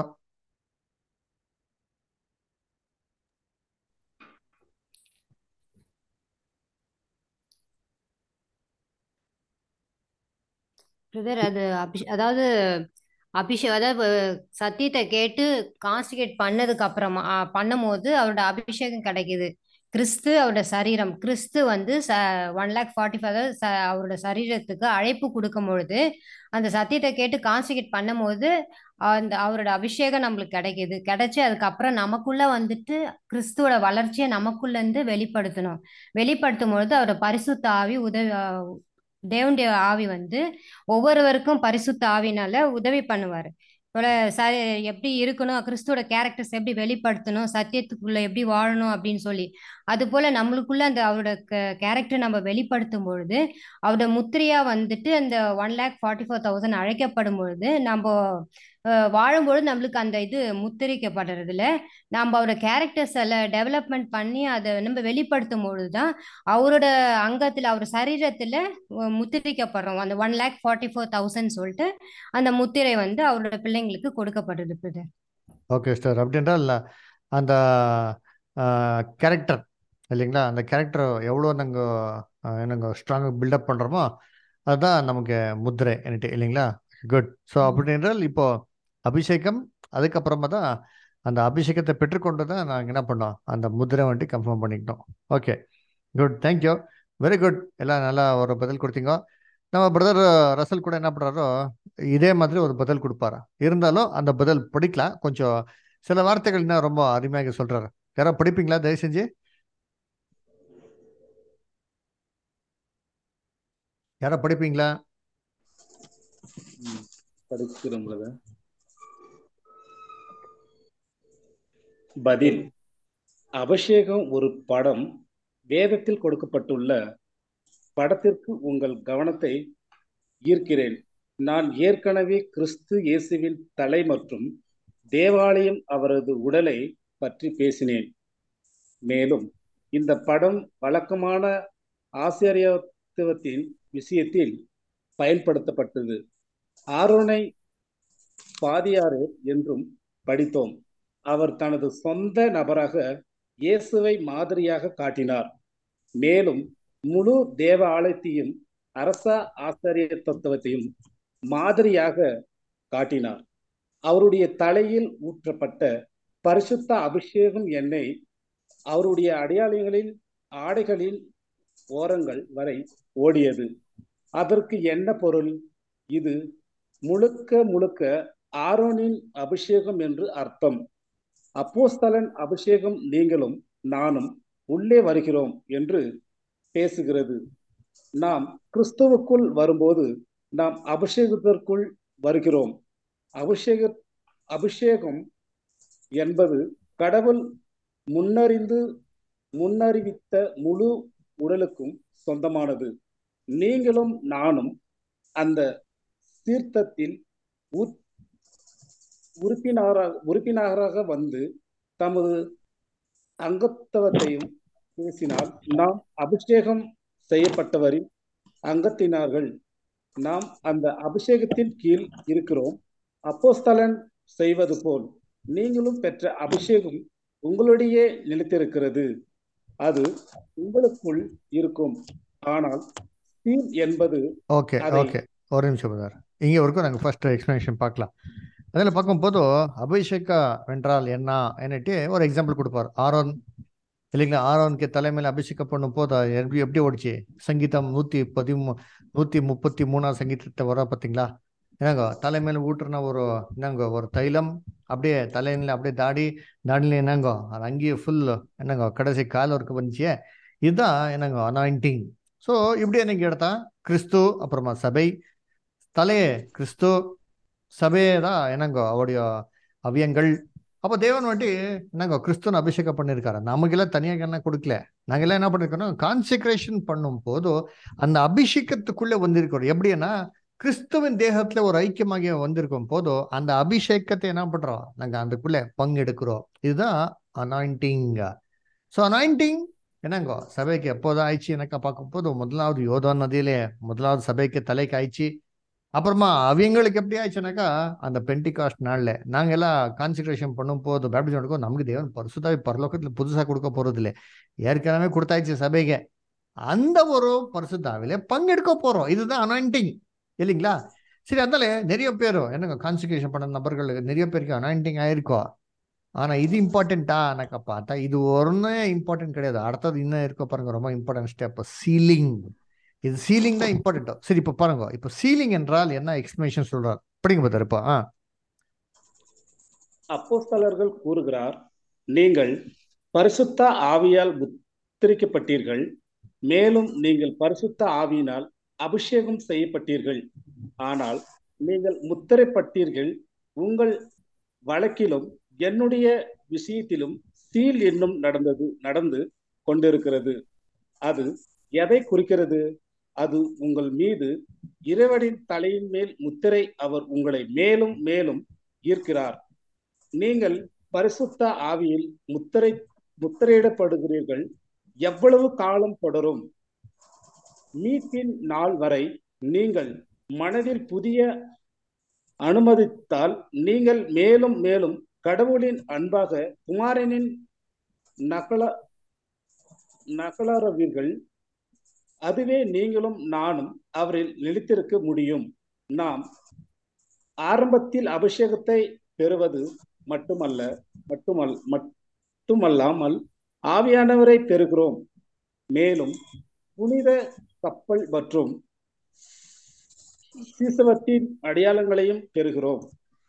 Speaker 5: பிரதர் அது அபிஷ் அதாவது அபிஷேக் அதாவது சத்தியத்தை கேட்டு கான்சன்ட்ரேட் பண்ணதுக்கு அப்புறமா ஆ, பண்ணும்போது அவரோட அபிஷேகம் கிடைக்குது கிறிஸ்து அவரோட சரீரம் கிறிஸ்து வந்து ச ஒன் லேக் ஃபார்ட்டி ஃபைவ் அதாவது ச அவரோட சரீரத்துக்கு அழைப்பு கொடுக்கும் பொழுது அந்த சத்தியத்தை கேட்டு கான்சன்ட்ரேட் பண்ணும்போது அந்த அவரோட அபிஷேகம் நம்மளுக்கு கிடைக்குது கிடைச்சு அதுக்கப்புறம் நமக்குள்ள வந்துட்டு கிறிஸ்துவோட வளர்ச்சியை நமக்குள்ள இருந்து வெளிப்படுத்தணும் வெளிப்படுத்தும் பொழுது அவரோட பரிசுத்த ஆவி உதவி தேவனுடைய ஆவி வந்து ஒவ்வொருவருக்கும் பரிசுத்த ஆவினால உதவி பண்ணுவார் போல ச எப்படி இருக்கணும் கிறிஸ்துவோட கேரக்டர்ஸ் எப்படி வெளிப்படுத்தணும் சத்தியத்துக்குள்ள எப்படி வாழணும் அப்படின்னு சொல்லி அது போல நம்மளுக்குள்ள அந்த அவரோட கேரக்டர் நம்ம வெளிப்படுத்தும் பொழுது அவரோட முத்திரையா வந்துட்டு அந்த one lakh forty four thousand அழைக்கப்படும் பொழுது நம்ம அஹ், வாழும்பொழுது நம்மளுக்கு அந்த இது முத்திரிக்கப்படுறதுல நம்ம அவரோட கேரக்டர்ஸ் எல்லாம் டெவலப்மெண்ட் பண்ணி அதை நம்ம வெளிப்படுத்தும் பொழுது தான் அவரோட அங்கத்துல அவர் சரீரத்துல அஹ், முத்திரிக்கப்படுறோம் அந்த one lakh forty four thousand சொல்லிட்டு அந்த முத்திரை வந்து அவரோட பிள்ளைங்களுக்கு கொடுக்கப்படுது பிரதர்
Speaker 1: ஓகே ஸ்டர் அப்படின்றால் அந்த கேரக்டர் இல்லைங்களா அந்த கேரக்டர் எவ்வளோ நாங்கள் என்னங்க ஸ்ட்ராங்காக பில்டப் பண்ணுறோமோ அதுதான் நமக்கு முத்திரை என்னட்டு இல்லைங்களா குட் ஸோ அப்படின்றால் இப்போ அபிஷேகம் அதுக்கப்புறமா தான் அந்த அபிஷேகத்தை பெற்றுக்கொண்டு தான் நாங்கள் என்ன பண்ணோம் அந்த முத்திரை வந்துட்டு கன்ஃபார்ம் பண்ணிக்கிட்டோம் okay good thank you very good எல்லாம் நல்லா ஒரு பதில் கொடுத்தீங்க நம்ம பிரதர் ரசல் கூட என்ன பண்ணுறாரோ இதே மாதிரி ஒரு பதில் கொடுப்பாரா இருந்தாலும் அந்த பதில் படிக்கலாம் கொஞ்சம் சில வார்த்தைகள் என்ன ரொம்ப அருமையாக சொல்றாரு யாரோ படிப்பீங்களா தயவு செஞ்சு யாரோ படிப்பீங்களா
Speaker 7: ம், படிக்கிறோம் brother. பதில் அபிஷேகம் ஒரு படம் வேதத்தில் கொடுக்கப்பட்டுள்ள படத்திற்கு உங்கள் கவனத்தை ஈர்க்கிறேன் நான் ஏற்கனவே கிறிஸ்து இயேசுவின் தலை மற்றும் தேவாலயம் அவரது உடலை பற்றி பேசினேன் மேலும் இந்த படம் வழக்கமான ஆசிரியத்துவத்தின் விஷயத்தில் பயன்படுத்தப்பட்டது ஆரோனை பாதியாறு என்றும் படித்தோம் அவர் தனது சொந்த நபராக இயேசுவை மாதிரியாக காட்டினார் மேலும் முழு தேவ ஆலயத்தையும் அரச ஆசிரிய தத்துவத்தையும் மாதிரியாக காட்டினார் அவருடைய தலையில் ஊற்றப்பட்ட பரிசுத்த அபிஷேகம் எண்ணெய் அவருடைய அடையாளங்களில் ஆடைகளின் ஓரங்கள் வரை ஓடியது அதற்கு என்ன பொருள் இது முழுக்க முழுக்க ஆரோனின் அபிஷேகம் என்று அர்த்தம் அப்போஸ்தலன் அபிஷேகம் நீங்களும் நானும் உள்ளே வருகிறோம் என்று பேசுகிறது நாம் கிறிஸ்துவுக்குள் வரும்போது நாம் அபிஷேகத்திற்குள் வருகிறோம் அபிஷேக அபிஷேகம் என்பது கடவுள் முன்னறிந்து முன்னறிவித்த முழு உடலுக்கும் சொந்தமானது நீங்களும் நானும் அந்த சீர்த்தத்தில் உறுப்பினராக உறுப்பினராக வந்து தமது அங்கத்துவத்தையும் பேசினால் நாம் அபிஷேகம் செய்யப்பட்டவரின் அங்கத்தினார்கள் நாம் அந்த அபிஷேகத்தின் கீழ் இருக்கிறோம் அப்போஸ்தலன் செய்வது போல் நீங்களும் பெற்ற அபிஷேகம் உங்களிடையே நிலைத்திருக்கிறது அது உங்களுக்குள் இருக்கும் ஆனால் சீல் என்பது
Speaker 1: ஓகே
Speaker 7: அதை
Speaker 1: ஓகே ஒரு நிமிஷம் பிரதர் இங்கே வரைக்கும் நாங்கள் ஃபர்ஸ்ட் எக்ஸ்பிளனேஷன் பார்க்கலாம் அதில் பார்க்கும்போது அபிஷேகா வென்றால் என்ன என்னட்டு ஒரு எக்ஸாம்பிள் கொடுப்பார் ஆரோன் இல்லைங்களா ஆரோனுக்கு தலைமையில் அபிஷேகம் பண்ணும் போது அது எப்படி எப்படி ஓடிச்சு சங்கீதம் நூற்றி பதிமூ நூற்றி முப்பத்தி மூணாவது சங்கீதத்தை வர பார்த்தீங்களா என்னங்க தலைமையில் ஊற்றுன ஒரு என்னங்க ஒரு தைலம் அப்படியே தலையில அப்படியே தாடி தாடியில் என்னங்க அது அங்கேயே ஃபுல் என்னங்க கடைசி கால் வரைக்கும் வந்துச்சு இதுதான் என்னங்க அனாயிண்டிங் ஸோ இப்படி எனக்கு எடுத்தா கிறிஸ்து அப்புறமா சபை தலையே கிறிஸ்து சபையே தான் என்னங்க அவருடைய அவியங்கள் அப்போ தேவன் வந்துட்டு என்னங்க கிறிஸ்துவன் அபிஷேகம் பண்ணியிருக்காரு நமக்கெல்லாம் தனியாக என்ன கொடுக்கல நாங்கெல்லாம் என்ன பண்ணிருக்கோம் கான்செக்ரேஷன் பண்ணும் போது அந்த அபிஷேகத்துக்குள்ளே வந்திருக்கிறோம் எப்படின்னா கிறிஸ்துவின் தேகத்துல ஒரு ஐக்கியமாக வந்திருக்கும் போதோ அந்த அபிஷேகத்தை என்ன பண்றோம் நாங்க அதுக்குள்ள பங்கெடுக்கிறோம் இதுதான் அனாயிண்டிங் ஸோ அனாயிண்டிங் என்னங்க சபைக்கு எப்போதான் ஆயிடுச்சு எனக்கு பார்க்கும் போது முதலாவது யோதா நதியிலே முதலாவது சபைக்கு தலைக்கு ஆயிடுச்சு அப்புறமா அவங்களுக்கு எப்படி ஆயிடுச்சுனாக்கா அந்த பென்டிகாஸ்ட் நாள்ல நாங்க எல்லாம் கான்சன்ட்ரேஷன் பண்ணும் போது பேப்டிசம் எடுக்கும் நமக்கு தேவன் பரிசுத்தாவி பரலோகத்துல புதுசா கொடுக்க போறது இல்லை ஏற்கனவே கொடுத்தாச்சு சபைக்கு அந்த ஒரு பரிசுத்தாவில பங்கெடுக்க போறோம் இதுதான் அனாயிண்டிங் இல்லைங்களா சரி அதனால நிறைய பேர் என்னங்க கான்சன்ட்ரேஷன் பண்ண நபர்களுக்கு நிறைய பேருக்கு அனாயிண்டிங் ஆயிருக்கோம் ஆனா இது இம்பார்ட்டண்ட்டா எனக்கு பார்த்தா இது ஒன்றுமே இம்பார்ட்டன்ட் கிடையாது அடுத்தது இன்னும் இருக்க பாருங்க ரொம்ப இம்பார்ட்டன்ட் ஸ்டெப் சீலிங் இது சீலிங் தான் இம்பார்ட்டன்ட் சரி இப்போ பாருங்க இப்போ சீலிங் என்றால் என்ன எக்ஸ்பிளேஷன் சொல்றார் படிங்க பார்த்தாரு இப்போ ஆ
Speaker 7: அப்போஸ்தலர்கள் கூறுகிறார் நீங்கள் பரிசுத்த ஆவியால் முத்திரிக்கப்பட்டீர்கள் மேலும் நீங்கள் பரிசுத்த ஆவியினால் அபிஷேகம் செய்யப்பட்டீர்கள் ஆனால் நீங்கள் முத்திரைப்பட்டீர்கள் உங்கள் வழக்கிலும் என்னுடைய விஷயத்திலும் சீல் என்னும் நடந்தது நடந்து கொண்டிருக்கிறது அது எதை குறிக்கிறது அது உங்கள் மீது இறைவனின் தலையின் மேல் முத்திரை அவர் உங்களை மேலும் மேலும் ஈர்க்கிறார் நீங்கள் பரிசுத்த ஆவியில் முத்திரை முத்திரையிடப்படுகிறீர்கள் எவ்வளவு காலம் தொடரும் மீட்பின் நாள் வரை நீங்கள் மனதில் புதிய அனுமதித்தால் நீங்கள் மேலும் மேலும் கடவுளின் அன்பாக குமாரனின் நகல நகலறவீர்கள் அதுவே நீங்களும் நானும் அவரில் நிலைத்திருக்க முடியும் நாம் ஆரம்பத்தில் அபிஷேகத்தை பெறுவது மட்டுமல்ல மட்டுமல் மட்டுமல்லாமல் ஆவியானவரை பெறுகிறோம் மேலும் புனித கப்பல் மற்றும் சீசவத்தின் அடையாளங்களையும் பெறுகிறோம்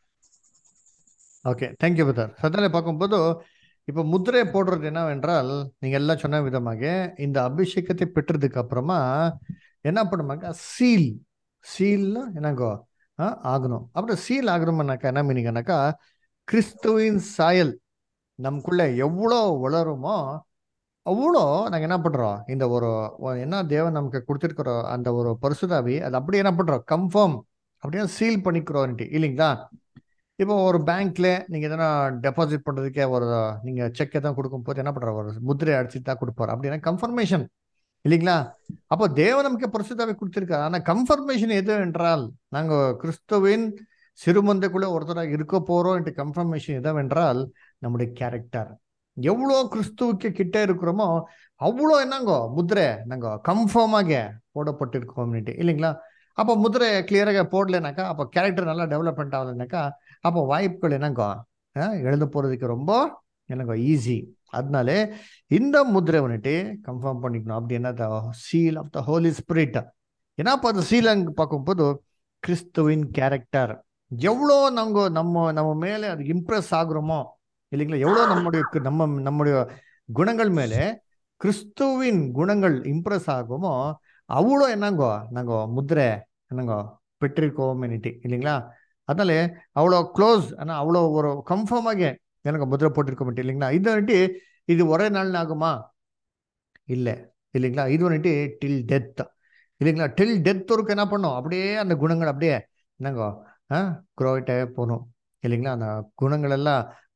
Speaker 1: ஓகே தேங்க்யூ பிரதர் சத்தில பார்க்கும்போது இப்போ முத்திரை போடுறது என்னவென்றால் நீங்க எல்லாம் சொன்ன விதமாக இந்த அபிஷேகத்தை பெற்றதுக்கு அப்புறமா என்ன பண்ணுவாங்க சீல் சீல்னா என்னங்கோ ஆ ஆகணும் அப்புறம் சீல் ஆகணும்னாக்கா என்ன மீனிங்கனாக்கா கிறிஸ்துவின் சாயல் நமக்குள்ள எவ்வளோ வளருமோ அவ்வளோ நாங்கள் என்ன பண்ணுறோம் இந்த ஒரு என்ன தேவன் நமக்கு கொடுத்துருக்குற அந்த ஒரு பரிசுதாவி அது அப்படியே என்ன பண்ணுறோம் கன்ஃபார்ம் அப்படியே சீல் பண்ணிக்கிறோன்ட்டு இல்லைங்களா இப்போ ஒரு பேங்க்ல நீங்க எதனா டெபாசிட் பண்றதுக்கே ஒரு நீங்க செக் எதாவது கொடுக்கும் போது என்ன பண்ற ஒரு முத்திரை அடிச்சுட்டு தான் கொடுப்பாரு அப்படின்னா கன்ஃபர்மேஷன் இல்லைங்களா அப்போ தேவன் நமக்கு பரிசுத்தாவை கொடுத்திருக்காரு ஆனா கன்ஃபர்மேஷன் எது என்றால் நாங்க கிறிஸ்துவின் சிறுமந்தைக்குள்ள ஒருத்தராக இருக்க போறோம் என்று கன்ஃபர்மேஷன் எதவென்றால் நம்முடைய கேரக்டர் எவ்வளோ கிறிஸ்துவுக்கு கிட்ட இருக்கிறோமோ அவ்வளோ என்னங்கோ முத்திரை நாங்க கன்ஃபார்மாக போடப்பட்டிருக்கோம் இல்லைங்களா அப்போ முதிரை கிளியராக போடலைனாக்கா அப்போ கேரக்டர் நல்லா டெவலப்மெண்ட் ஆகலைனாக்கா அப்போ வாய்ப்புகள் என்னங்கோ எழுத போகிறதுக்கு ரொம்ப என்னங்கோ ஈஸி அதனால இந்த முதிரை வந்துட்டு கன்ஃபார்ம் பண்ணிக்கணும் அப்படி என்ன seal of the holy spirit ஏன்னா இப்போ அந்த சீல் அங்கே பார்க்கும்போது கிறிஸ்துவின் கேரக்டர் எவ்வளோ நாங்கள் நம்ம நம்ம மேலே அது இம்ப்ரெஸ் ஆகுறோமோ இல்லைங்களா எவ்வளோ நம்முடைய நம்ம நம்முடைய குணங்கள் மேலே கிறிஸ்துவின் குணங்கள் இம்ப்ரெஸ் ஆகுமோ அவ்வளோ என்னங்கோ நாங்கள் முத்திரை என்னங்கோ பெற்றிருக்கோம் இல்லைங்களா அதனால அவ்வளோ க்ளோஸ் ஆனால் அவ்வளோ ஒரு கன்ஃபார்மாக எனக்கு முதிரை போட்டிருக்கோம் இல்லைங்களா இது வந்துட்டு இது ஒரே நாள் ஆகுமா இல்லை இல்லைங்களா இது வந்துட்டு டில் டெத் இல்லைங்களா டில் டெத் வரைக்கும் என்ன பண்ணும் அப்படியே அந்த குணங்கள் அப்படியே என்னங்கோ ஆ குரோயிட்டே போகணும் இல்லைங்களா அந்த குணங்கள் எல்லாம்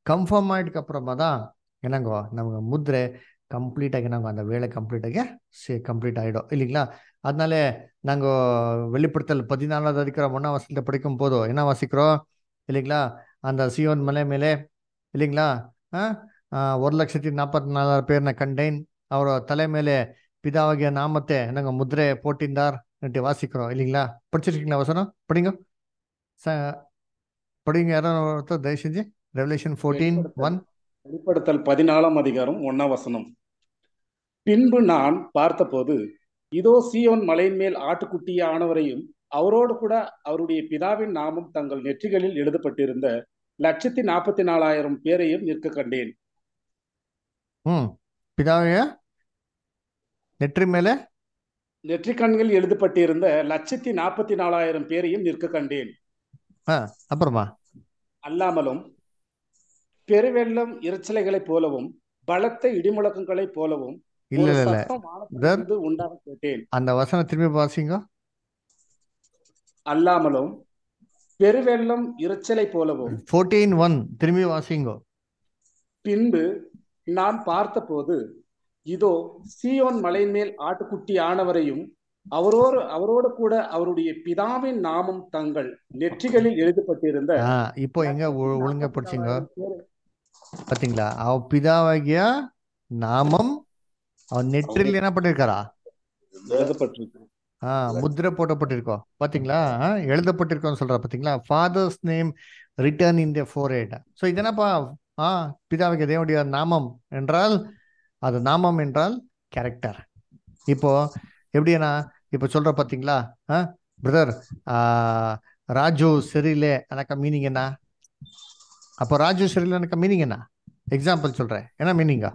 Speaker 1: கன்ஃபார்ம் ஆயிட்டுக்கு அப்புறமா தான் என்னங்கோ நமக்கு முத்திரை கம்ப்ளீட்டாக என்னங்கோ அந்த வேலை கம்ப்ளீட்டாக சே கம்ப்ளீட் ஆகிடும் இல்லைங்களா அதனால நாங்கள் வெளிப்படுத்தல் பதினாலாவது அதிகாரம் ஒன்றாம் வசனத்தை படிக்கும் போதும் என்ன வாசிக்கிறோம் இல்லைங்களா அந்த சியோன் மலை மேலே இல்லைங்களா ஆ ஆ, ஒரு லட்சத்தி நாற்பத்தி நாலாயிரம் பேர்ನ கண்டேன் ಅವರ ತಲೆ ಮೇಲೆ பிதாவாகிய நாமத்தை என்னங்க முத்திரை போட்டிருந்தார் என்று வாசிக்கிறோம் இல்லைங்களா படிச்சிருக்கீங்களா வசனம் படிங்க ச படிங்க யாரோ ஒருத்தர் தயவு செஞ்சு ரெவலேஷன் ஃபோர்டீன்
Speaker 7: வெளிப்படுத்தல்
Speaker 1: ஒன்
Speaker 7: வெளிப்படுத்தல் பதினாலாம் அதிகாரம் ஒன்னாம் வசனம் பின்பு நான் பார்த்தபோது இதோ சீயோன் மலையின் மேல் ஆட்டுக்குட்டிய ஆனவரையும் அவரோடு கூட அவருடைய பிதாவின் நாமம் தங்கள் நெற்றிகளில் எழுதப்பட்டிருந்த லட்சத்தி நாற்பத்தி நாலாயிரம் பேரையும் நிற்க கண்டேன்
Speaker 1: ம் பிதாவைய நெற்றி மேலே
Speaker 7: நெற்றிக்கண்கள் எழுதப்பட்டிருந்த லட்சத்தி நாற்பத்தி நாலாயிரம் பேரையும் நிற்க கண்டேன்
Speaker 1: ஆ அப்புறமா
Speaker 7: அல்லாமலும் பெருவெள்ளம் இரைச்சலைகளைப் போலவும் பலத்த இடிமுழக்கங்களைப் போலவும்
Speaker 1: இல்ல
Speaker 7: ஒரு
Speaker 1: இல்ல இல்ல
Speaker 7: சத்தம்
Speaker 1: பிரதர்
Speaker 7: வானத்திலிருந்து உண்டாக கேட்டேன்
Speaker 1: அந்த வசனம் திரும்பி வாசிங்க
Speaker 7: அல்லாமலும் பெருவெள்ளம் இரைச்சலைப் போலவும்
Speaker 1: ஃபோர்டீன் ஒன் திரும்பி வாசிங்கோ
Speaker 7: பின்பு நான் பார்த்தபோது இதோ சீயோன் மலையின் மேல் ஆட்டுக்குட்டி ஆனவரையும் அவரோடு அவரோடு கூட அவருடைய பிதாவின் நாமம் தங்கள் நெற்றிகளில் எழுதப்பட்டிருந்த
Speaker 1: ஆ இப்போ எங்க ஒ-
Speaker 7: லட்சத்தி
Speaker 1: ஒழுங்கா
Speaker 7: நாற்பத்தி
Speaker 1: படிச்சீங்க
Speaker 7: நாலாயிரம் பேர்
Speaker 1: பாத்தீங்களா அவ பிதாவாகிய நாமம் அவன் நெற்றில் என்ன பண்ணிருக்காரா
Speaker 7: எழுதப்பட்டிருக்கு
Speaker 1: ஆ முத்திரை போடப்பட்டிருக்கோம் பாத்தீங்களா ஆ, எழுதப்பட்டிருக்கோம்னு சொல்றா பாத்தீங்களா father's name written in the forehead so இது என்னப்பா ஆ பிதாவுக்கு தேவனுடைய நாமம் என்றால் அது நாமம் என்றால் கேரக்டர் இப்போ எப்படின்னா இப்போ சொல்ற பாத்தீங்களா ஆ பிரதர் ராஜு சரியில்லை எனக்கு மீனிங் என்ன அப்போ ராஜு சரியில்லை எனக்கு மீனிங் என்ன எக்ஸாம்பிள் சொல்றேன் என்ன மீனிங்கா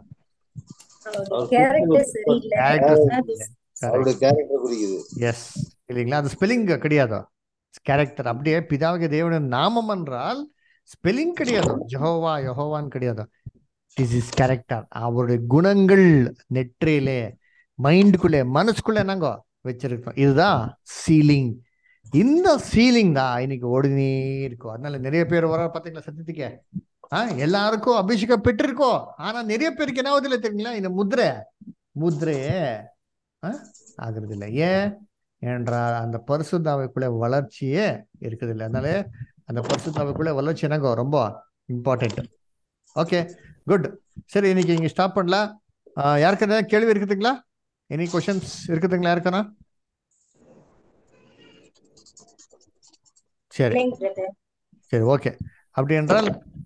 Speaker 9: கேரக்டர் சரியில்லை
Speaker 1: கேரக்டர்
Speaker 9: அது
Speaker 1: சரியில்லை
Speaker 4: அவருடைய
Speaker 1: கரெக்ட்
Speaker 4: கேரக்டர் குறிக்குது
Speaker 1: எஸ் இல்லைங்களா அது ஸ்பெல்லிங் கிடையாது கேரக்டர் அப்படியே பிதாவுக்கு தேவனுடைய நாமம் என்றால் ஸ்பெல்லிங் கிடையாது ஜெகோவா யெகோவான்னு கிடையாது திஸ் இஸ் கேரக்டர் அவருடைய குணங்கள் நெற்றிலே மைண்டுக்குள்ளே மனசுக்குள்ளே என்னங்கோ வச்சிருக்கோம் இதுதான் சீலிங் இந்த சீலிங் தான் இன்னைக்கு ஓடினே இருக்கும் அதனால நிறைய பேர் வர பார்த்தீங்களா சத்தியத்துக்கே ஆ எல்லாருக்கும் அபிஷேகம் பெற்றிருக்கோம் ஆனா நிறைய பேருக்கு என்ன ஆகுதில்ல தெரியுங்களா இந்த முத்திரை முத்திரையே ஆ ஆகுறது இல்லை ஏன் என்றால் அந்த பரிசுத்தாவைக்குள்ள வளர்ச்சியே இருக்குது இல்லை அதனால அந்த பரிசுத்தாவைக்குள்ள வளர்ச்சி என்னங்க ரொம்ப இம்பார்ட்டன்ட் ஓகே குட் சரி இன்னைக்கு இங்க ஸ்டாப் பண்ணலாம் ஆஹ் யாருக்கு ஏதாவது கேள்வி இருக்குதுங்களா எனி கொஷன்ஸ் இருக்குதுங்களா யாருக்கானா சரி
Speaker 9: இல்லைங்க பிரதர்
Speaker 1: சரி ஓகே அப்படி என்றால்